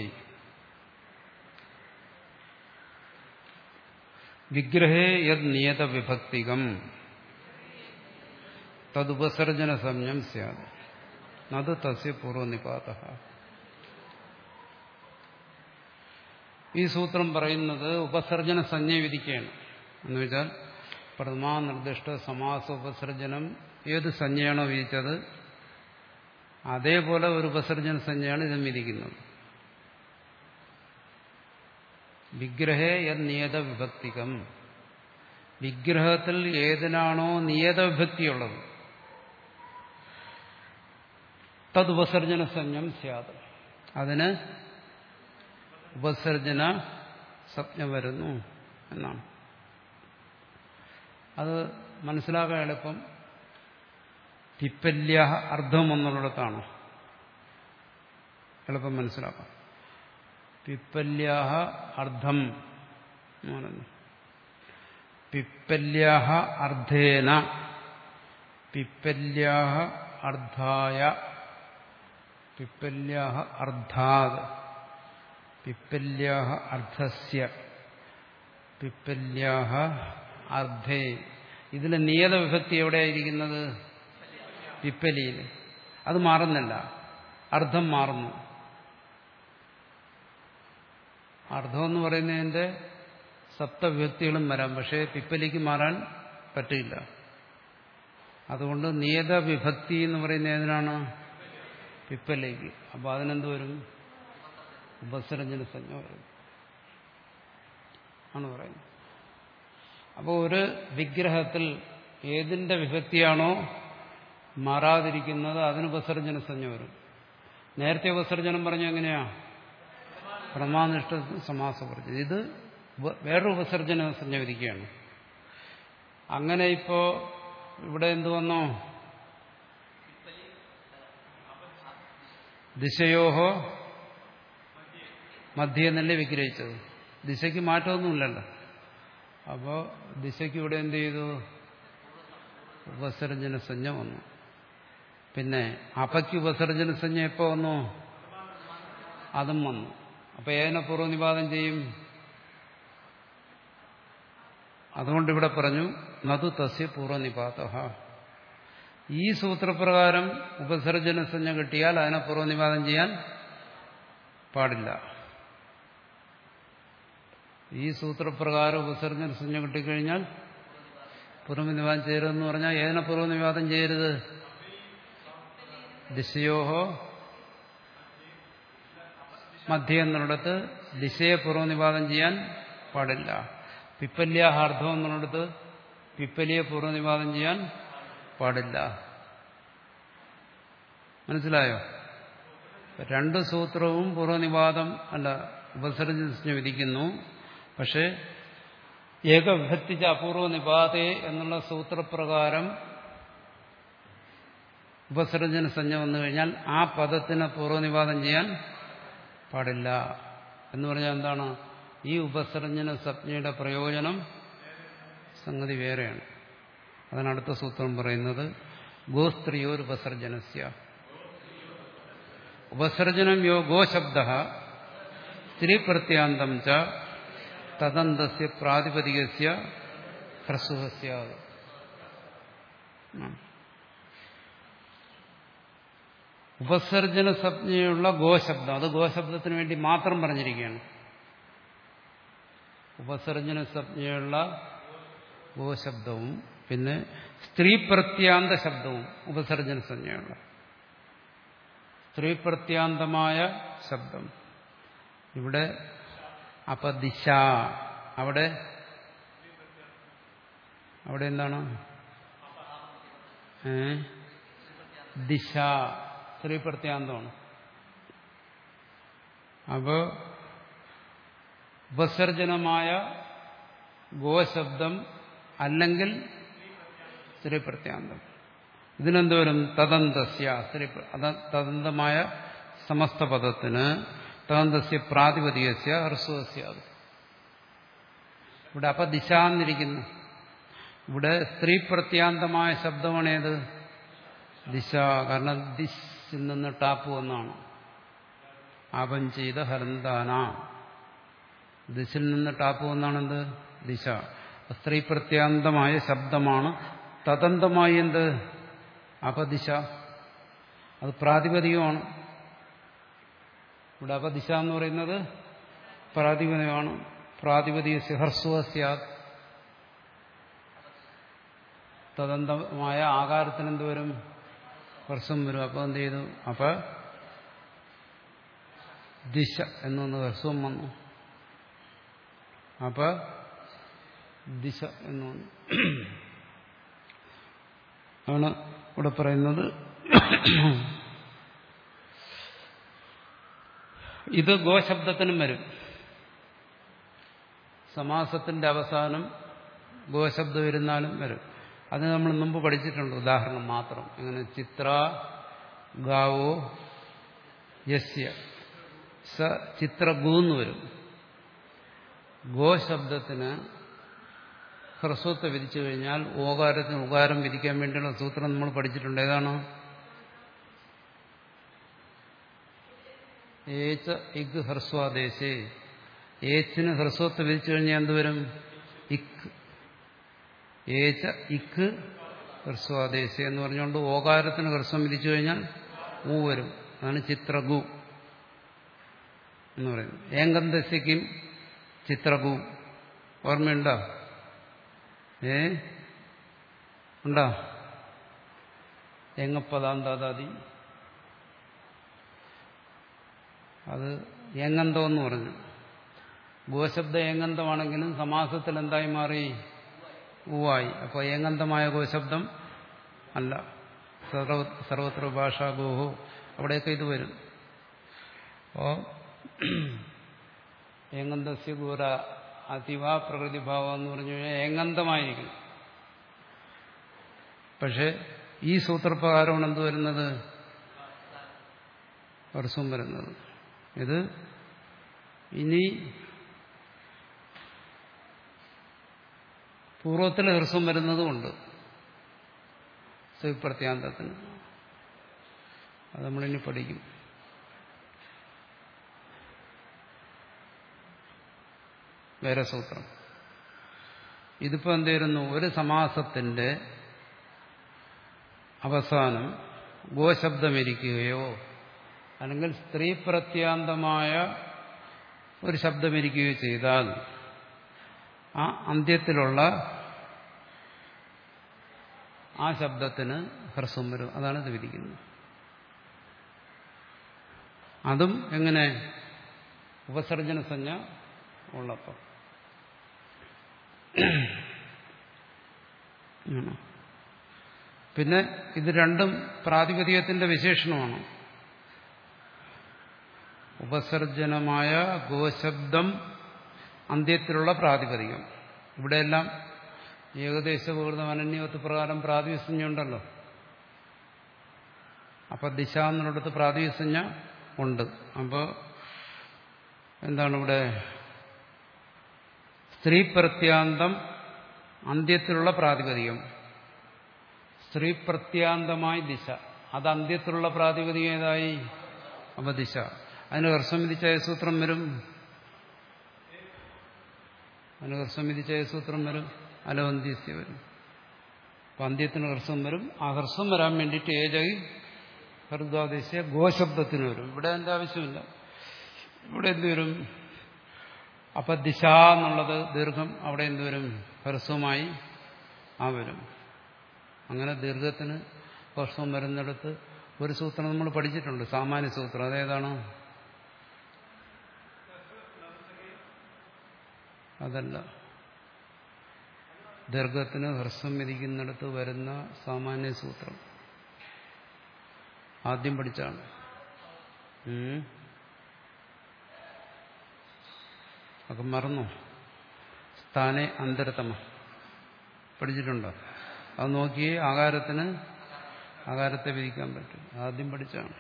വിഗ്രഹേ യത് നിയത വിഭക്തികം തതുപസർജന സംയം സ്യാത് അത് തസ്യ പൂർവനിപാത ഈ സൂത്രം പറയുന്നത് ഉപസർജന സംജ്ഞ വിധിക്കുകയാണ് എന്ന് വെച്ചാൽ പ്രഥമാനിർദ്ദിഷ്ട സമാസ ഉപസർജനം ഏത് സംജ്ഞയാണോ വിധിച്ചത് അതേപോലെ ഒരു ഉപസർജന സംജ്ഞയാണ് ഇതും വിധിക്കുന്നത് വിഗ്രഹേ യത് നിയത വിഭക്തികം വിഗ്രഹത്തിൽ ഏതിനാണോ നിയത വിഭക്തിയുള്ളത് തതുപസർജന സംജ്ഞം സ്യാത് അതിന് ഉപസർജന സംജ്ഞ വരുന്നു എന്നാണ് അത് മനസ്സിലാക്കാൻ എളുപ്പം പിപ്പല്യ അർദ്ധം എന്നുള്ളിടത്താണ് എളുപ്പം മനസ്സിലാക്കാം പിപ്പല്യാഹ അർദ്ധം എന്ന് പറയുന്നു പിപ്പല്യാഹ അർദ്ധേന പിപ്പല്യാഹ അർദ്ധായ പിപ്പല്യാഹ അർദ്ധാത് പിപ്പല്യാഹ അർദ്ധസ്യ പിപ്പല്യാഹ അർദ്ധേ ഇതിലെ നിയത വിഭക്തി എവിടെയായിരിക്കുന്നത് പിപ്പലിയിൽ അത് മാറുന്നില്ല അർദ്ധം മാറുന്നു അർദ്ധം എന്ന് പറയുന്നതിന്റെ സപ്തവിഭക്തികളും വരാം പക്ഷേ പിപ്പലിക്ക് മാറാൻ പറ്റില്ല അതുകൊണ്ട് നിയത വിഭക്തി എന്ന് പറയുന്ന ഏതിനാണ് പിപ്പലേക്ക് അപ്പൊ അതിനെന്ത് വരും ഉപസരഞ്ജന സംജ്ഞ വരും ആണ് പറയുന്നത് അപ്പോൾ ഒരു വിഗ്രഹത്തിൽ ഏതിന്റെ വിഭക്തിയാണോ മാറാതിരിക്കുന്നത് അതിന് ഉപസർജന സംജ്ഞ വരും നേരത്തെ ഉപസർജനം പറഞ്ഞ എങ്ങനെയാ പ്രമാനിഷ്ഠ സമാസ പറഞ്ഞു ഇത് വേറൊരു ഉപസർജന സംജ്ഞ വിധിക്കുകയാണ് അങ്ങനെ ഇപ്പോ ഇവിടെ എന്തു വന്നോ ദിശയോഹോ മധ്യ എന്നല്ലേ വിഗ്രഹിച്ചത് ദിശയ്ക്ക് മാറ്റമൊന്നുമില്ലല്ലോ അപ്പോൾ ദിശയ്ക്ക് ഇവിടെ എന്ത് ചെയ്തു ഉപസർജന സംജ്ഞ വന്നു പിന്നെ അപയ്ക്ക് ഉപസർജന സംജ്ഞ എപ്പോ വന്നു അതും വന്നു അപ്പൊ ഏതിനെ പൂർവ്വനിപാതം ചെയ്യും അതുകൊണ്ട് ഇവിടെ പറഞ്ഞു നതു തസ്യ പൂർവ്വനിപാത ഈ സൂത്രപ്രകാരം ഉപസർജന സംജ്ഞ കിട്ടിയാൽ അതിനെ പൂർവ്വനിപാതം ചെയ്യാൻ പാടില്ല ഈ സൂത്രപ്രകാരം ഉപസർജന സംജ്ഞ കിട്ടിക്കഴിഞ്ഞാൽ പൂർവ്വനിവാദം ചെയ്യരുതെന്ന് പറഞ്ഞാൽ ഏതിനെ പൂർവ്വനിവാദം ചെയ്യരുത് ദിശയോഹോ മധ്യ എന്നുള്ളിടത്ത് ദിശയെ പൂർവ്വനിവാദം ചെയ്യാൻ പാടില്ല പിപ്പല്യാഹാർദ്ധം എന്നുള്ളിടത്ത് പിപ്പലിയെ പൂർവ്വനിവാദം ചെയ്യാൻ പാടില്ല മനസ്സിലായോ രണ്ട് സൂത്രവും പൂർവ്വനിവാദം അല്ല ഉപസർജന വിധിക്കുന്നു പക്ഷേ ഏകവിഭക്തിച്ച അപൂർവ നിപാതേ എന്നുള്ള സൂത്രപ്രകാരം ഉപസർജന സംജ്ഞ വന്നു കഴിഞ്ഞാൽ ആ പദത്തിന് പൂർവ്വനിവാദം ചെയ്യാൻ പാടില്ല എന്ന് പറഞ്ഞാൽ എന്താണ് ഈ ഉപസർജന സംജ്ഞയുടെ പ്രയോജനം സംഗതി വേറെയാണ് അതാണ് അടുത്ത സൂത്രം പറയുന്നത് ഗോസ്ത്രീയോർ ഉപസർജനസ്യ ഉപസർജനം യോ ഗോശബ്ദ സ്ത്രീ പ്രത്യാന്തം ച തദന്തസ്യ പ്രാതിപതികസ്യ ഹ്രസ്വസ്യ ഉപസർജന സംജ്ഞയുള്ള ഗോശബ്ദം അത് ഗോശബ്ദത്തിന് വേണ്ടി മാത്രം പറഞ്ഞിരിക്കുകയാണ് ഉപസർജന സംജ്ഞയുള്ള ഗോശബ്ദവും പിന്നെ സ്ത്രീ പ്രത്യാന്ത ശബ്ദവും ഉപസർജന സംജ്ഞയുള്ള സ്ത്രീപ്രത്യാന്തമായ ശബ്ദം ഇവിടെ അപ്പൊ ദിശ അവിടെ അവിടെ എന്താണ് ഏ ദിശ സ്ത്രീപ്രത്യാന്തമാണ് അപ്പോ ഉപസർജനമായ ഗോശബ്ദം അല്ലെങ്കിൽ സ്ത്രീപ്രത്യാന്തം ഇതിനെന്തോരും തദന്തസ്യ സ്ത്രീ തദന്തമായ സമസ്ത പദത്തിന് തദന്തസ്യ പ്രാതിപതികസ്യ ഹ്രസ്വസ്യ ഇവിടെ അപ്പൊ ദിശ എന്നിരിക്കുന്നു ഇവിടെ സ്ത്രീ പ്രത്യാന്തമായ ശബ്ദമാണ് ഏത് ദിശ കാരണം ദിശിൽ നിന്ന് ടാപ്പ് വന്നാണ് ആപം ചെയ്ത ഹരന്താന ദിശിൽ നിന്ന് ടാപ്പ് വന്നാണെന്ത് ദിശ സ്ത്രീ പ്രത്യാന്തമായ ശബ്ദമാണ് തദന്തമായി എന്ത് അപദിശ അത് പ്രാതിപതികമാണ് ഇവിടെ അപദിശ എന്ന് പറയുന്നത് പ്രാതിപതികമാണ് പ്രാതിപതിക സിഹർസ്വസ്യാത് തദന്തമായ ആകാരത്തിന് എന്ത് വരും ഹർസം വരും അപ്പൊ എന്ത് ചെയ്തു അപ്പൊ ദിശ എന്നൊന്ന് ഹർസ്വം വന്നു അപ്പൊ ദിശ എന്ന് വന്നു ആണ് ഇവിടെ പറയുന്നത് ഇത് ഗോശബ്ദത്തിനും വരും സമാസത്തിന്റെ അവസാനം ഗോശബ്ദം ഇരുന്നാലും വരും അത് നമ്മൾ മുമ്പ് പഠിച്ചിട്ടുണ്ട് ഉദാഹരണം മാത്രം എങ്ങനെ ചിത്ര ഗാവോ യസ്യ സ ചിത്രഗൂന്ന് വരും ഗോശബ്ദത്തിന് ഹ്രസ്വത്തെ വിധിച്ചു കഴിഞ്ഞാൽ ഓകാരത്തിന് ഉകാരം വിധിക്കാൻ വേണ്ടിയുള്ള സൂത്രം നമ്മൾ പഠിച്ചിട്ടുണ്ട് ഏതാണ് ഏച്ച ഇഗ് ഹ്രസ്വാദേശേ ഏച്ചിന് ഹ്രസ്വത്തെ വിധിച്ചു കഴിഞ്ഞാൽ എന്തുവരും ഇക്ക് ഏച്ച ഇക്ക് ഹ്രസ്വാദേശ എന്ന് പറഞ്ഞുകൊണ്ട് ഓകാരത്തിന് ഹ്രസ്വം വിധിച്ചു കഴിഞ്ഞാൽ ഊ വരും അതാണ് ചിത്രഗു എന്ന് പറയുന്നത് ഏങ്കന്തസ്യക്കും ചിത്രഗു ഓർമ്മയുണ്ടോ ഏ ഉണ്ടോ എങ്ങപ്പതാന്താതാതി അത് ഏങ്ങന്തം എന്ന് പറഞ്ഞു ഗോശബ്ദ ഏങ്ങന്തമാണെങ്കിലും സമാസത്തിൽ എന്തായി മാറി ഊവായി അപ്പോൾ ഏങ്ങന്തമായ ഗോശബ്ദം അല്ല സർവത്ര ഭാഷാ ഗോഹോ അവിടെയൊക്കെ ഇത് വരും അപ്പോ ഏങ്ങന്തസ്യ ഗോര അതിവ പ്രകൃതിഭാവം എന്ന് പറഞ്ഞു കഴിഞ്ഞാൽ ഏങ്ങന്തമായിരിക്കും പക്ഷെ ഈ സൂത്രപ്രകാരമാണ് എന്ത് വരുന്നത് വർഷവും വരുന്നത് ഇത് ഇനി പൂർവ്വത്തിൽ ഹ്രസ്വം വരുന്നതുമുണ്ട് പ്രത്യാന്തത്തിന് അത് നമ്മളിനി പഠിക്കും വേറെ സൂത്രം ഇതിപ്പോ എന്തായിരുന്നു ഒരു സമാസത്തിന്റെ അവസാനം ഗോശബ്ദമിരിക്കുകയോ അല്ലെങ്കിൽ സ്ത്രീ പ്രത്യാന്തമായ ഒരു ശബ്ദമിരിക്കുകയോ ചെയ്താൽ ആ അന്ത്യത്തിലുള്ള ആ ശബ്ദത്തിന് ഹ്രസ്വം വരും അതാണ് ഇത് വിധിക്കുന്നത് അതും എങ്ങനെ ഉപസർജന സംജ്ഞ ഉള്ളപ്പം പിന്നെ ഇത് രണ്ടും പ്രാതിപതികത്തിന്റെ വിശേഷണമാണ് ഉപസർജനമായ ഗോശബ്ദം അന്ത്യത്തിലുള്ള പ്രാതിപതികം ഇവിടെയെല്ലാം ഏകദേശ പൂർണ്ണ അനന്യവത്ത് പ്രകാരം പ്രാതിസഞ്ജ അപ്പൊ ദിശ എന്നുള്ളിടത്ത് പ്രാതിസഞ്ജ ഉണ്ട് അപ്പോൾ എന്താണ് ഇവിടെ സ്ത്രീ പ്രത്യാന്തം അന്ത്യത്തിലുള്ള പ്രാതിപതികം സ്ത്രീ പ്രത്യാന്തമായി ദിശ അത് അന്ത്യത്തിലുള്ള പ്രാതിപതികം ഏതായി അപദിശ അതിന് ഹർഷം വിധിച്ച സൂത്രം വരും അതിന് ഹർഷം വിധിച്ച സൂത്രം വരും അലവന്ത്യസ്യ വരും അപ്പം അന്ത്യത്തിന് ഹർഷം വരും ആ ഹർഷം വരാൻ വേണ്ടിയിട്ട് ഏജകി ഹൃദ്വാദേശിയ ഗോശബ്ദത്തിന് വരും ഇവിടെ എൻ്റെ ആവശ്യമില്ല ഇവിടെ എന്ത് വരും അപ്പൊ ദിശ എന്നുള്ളത് ദീർഘം അവിടെ എന്ത് വരും ഹ്രസ്വമായി ആ വരും അങ്ങനെ ദീർഘത്തിന് ഹ്രസ്വം വരുന്നിടത്ത് ഒരു സൂത്രം നമ്മൾ പഠിച്ചിട്ടുണ്ട് സാമാന്യ സൂത്രം അതേതാണ് അതല്ല ദീർഘത്തിന് ഹ്രസ്വം വിധിക്കുന്നിടത്ത് വരുന്ന സാമാന്യ സൂത്രം ആദ്യം പഠിച്ചാണ് ഉം. ഒക്കെ മറന്നു സ്ഥാനെ അന്തരതമ പഠിച്ചിട്ടുണ്ടോ അത് നോക്കി ആകാരത്തിന് ആകാരത്തെ വിധിക്കാൻ പറ്റും ആദ്യം പഠിച്ചാണ്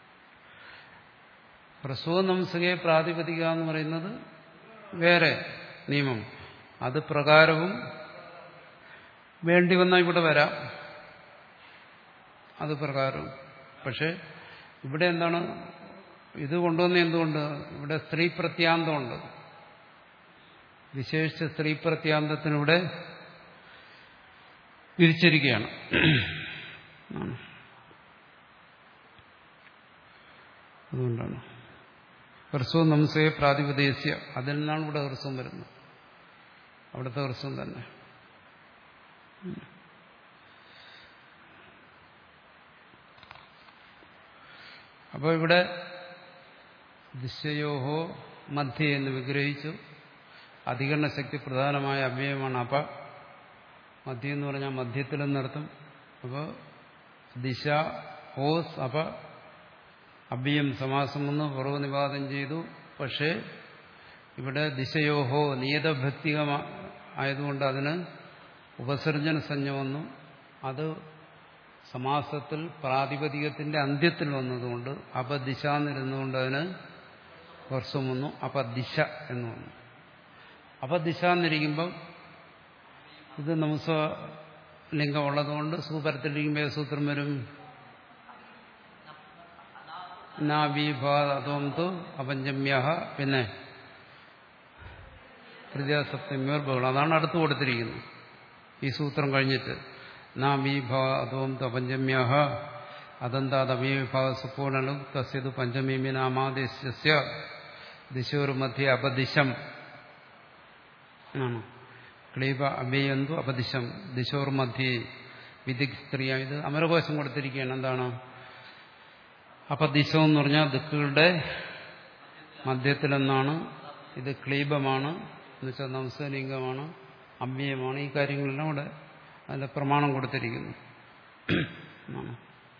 ഹ്രസ്വ നംസകയെ പ്രാതിപതിക എന്ന് പറയുന്നത് വേറെ നിയമം അത് പ്രകാരവും വേണ്ടി വന്നാൽ ഇവിടെ വരാം അത് പ്രകാരവും പക്ഷെ ഇവിടെ എന്താണ് ഇത് കൊണ്ടുവന്ന എന്തുകൊണ്ട് ഇവിടെ സ്ത്രീ പ്രത്യാന്തമുണ്ട് വിശേഷിച്ച സ്ത്രീ പ്രത്യാന്തത്തിനിവിടെ വിരിച്ചിരിക്കുകയാണ് ആണ്. അതുകൊണ്ടാണ് ഹ്രസ്വം നംസയെ പ്രാതിപദേശ്യ അതിൽ നിന്നാണ് ഇവിടെ ഹ്രസ്വം വരുന്നത് അവിടുത്തെ ഹ്രസ്വം തന്നെ അപ്പോൾ ഇവിടെ ദിശയോഹോ മധ്യ എന്ന് വിഗ്രഹിച്ചു അധികരണ ശക്തി പ്രധാനമായ അവയവമാണ് അപ മധ്യം എന്ന് പറഞ്ഞാൽ മധ്യത്തിലെന്നർത്ഥം അപ്പോൾ ദിശ ഓസ് അപ അഭ്യം സമാസം ഒന്ന് പൂർവ്വനിവാദം ചെയ്തു പക്ഷേ ഇവിടെ ദിശയോഹോ നിയതഭക്തിക ആയതുകൊണ്ട് അതിന് ഉപസർജന സഞ്ജ വന്നു അത് സമാസത്തിൽ പ്രാതിപതികത്തിന്റെ അന്ത്യത്തിൽ വന്നതുകൊണ്ട് അപദിശ എന്നിരുന്നുകൊണ്ട് അതിന് വർഷം വന്നു അപദിശ എന്ന് വന്നു അപദിശ എന്നിരിക്കുമ്പം ഇത് നമസ ലിംഗം ഉള്ളതുകൊണ്ട് സൂപരത്തിലിരിക്കുമ്പോൾ ഏത് സൂത്രം വരും നാബീഭാതം തു അപഞ്ചമ്യ പിന്നെ പ്രതിസപ്തമ്യോർബകൾ അതാണ് അടുത്ത് കൊടുത്തിരിക്കുന്നത് ഈ സൂത്രം കഴിഞ്ഞിട്ട് നാബീഭാതം തു അപഞ്ചമ്യ അദന്താദമീവിഭാഗ സുപ്പൂർണലും തസ്യതു പഞ്ചമീമിനാമാദേശസ്യ ദിശോർ മധ്യ അപദിശം ആണ് ക്ലീബ അഭയന്തു അപദിശം ദിശോർ മധ്യ വിധിക് സ്ത്രീയ ഇത് അമരകോശം കൊടുത്തിരിക്കുകയാണ് എന്താണ് അപദിശം എന്ന് പറഞ്ഞാൽ ദിക്കുകളുടെ മധ്യത്തിലെന്നാണ് ഇത് ക്ലീബമാണ് എന്നുവെച്ചാൽ നംസലിംഗമാണ് അമ്യമാണ് ഈ കാര്യങ്ങളെല്ലാം ഇവിടെ അതിന്റെ പ്രമാണം കൊടുത്തിരിക്കുന്നു ആണ്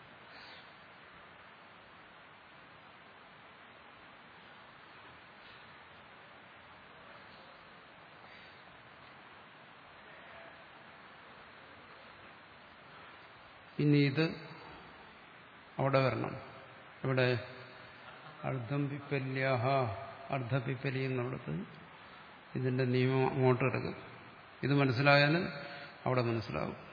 ഇനി ഇത് അവിടെ വരണം ഇവിടെ അർദ്ധം പിപ്പല്യാഹ അർദ്ധപിപ്പലി എന്നുള്ളത് ഇതിന്റെ നിയമം അങ്ങോട്ട് എടുക്കും ഇത് മനസ്സിലായാൽ അവിടെ മനസ്സിലാവും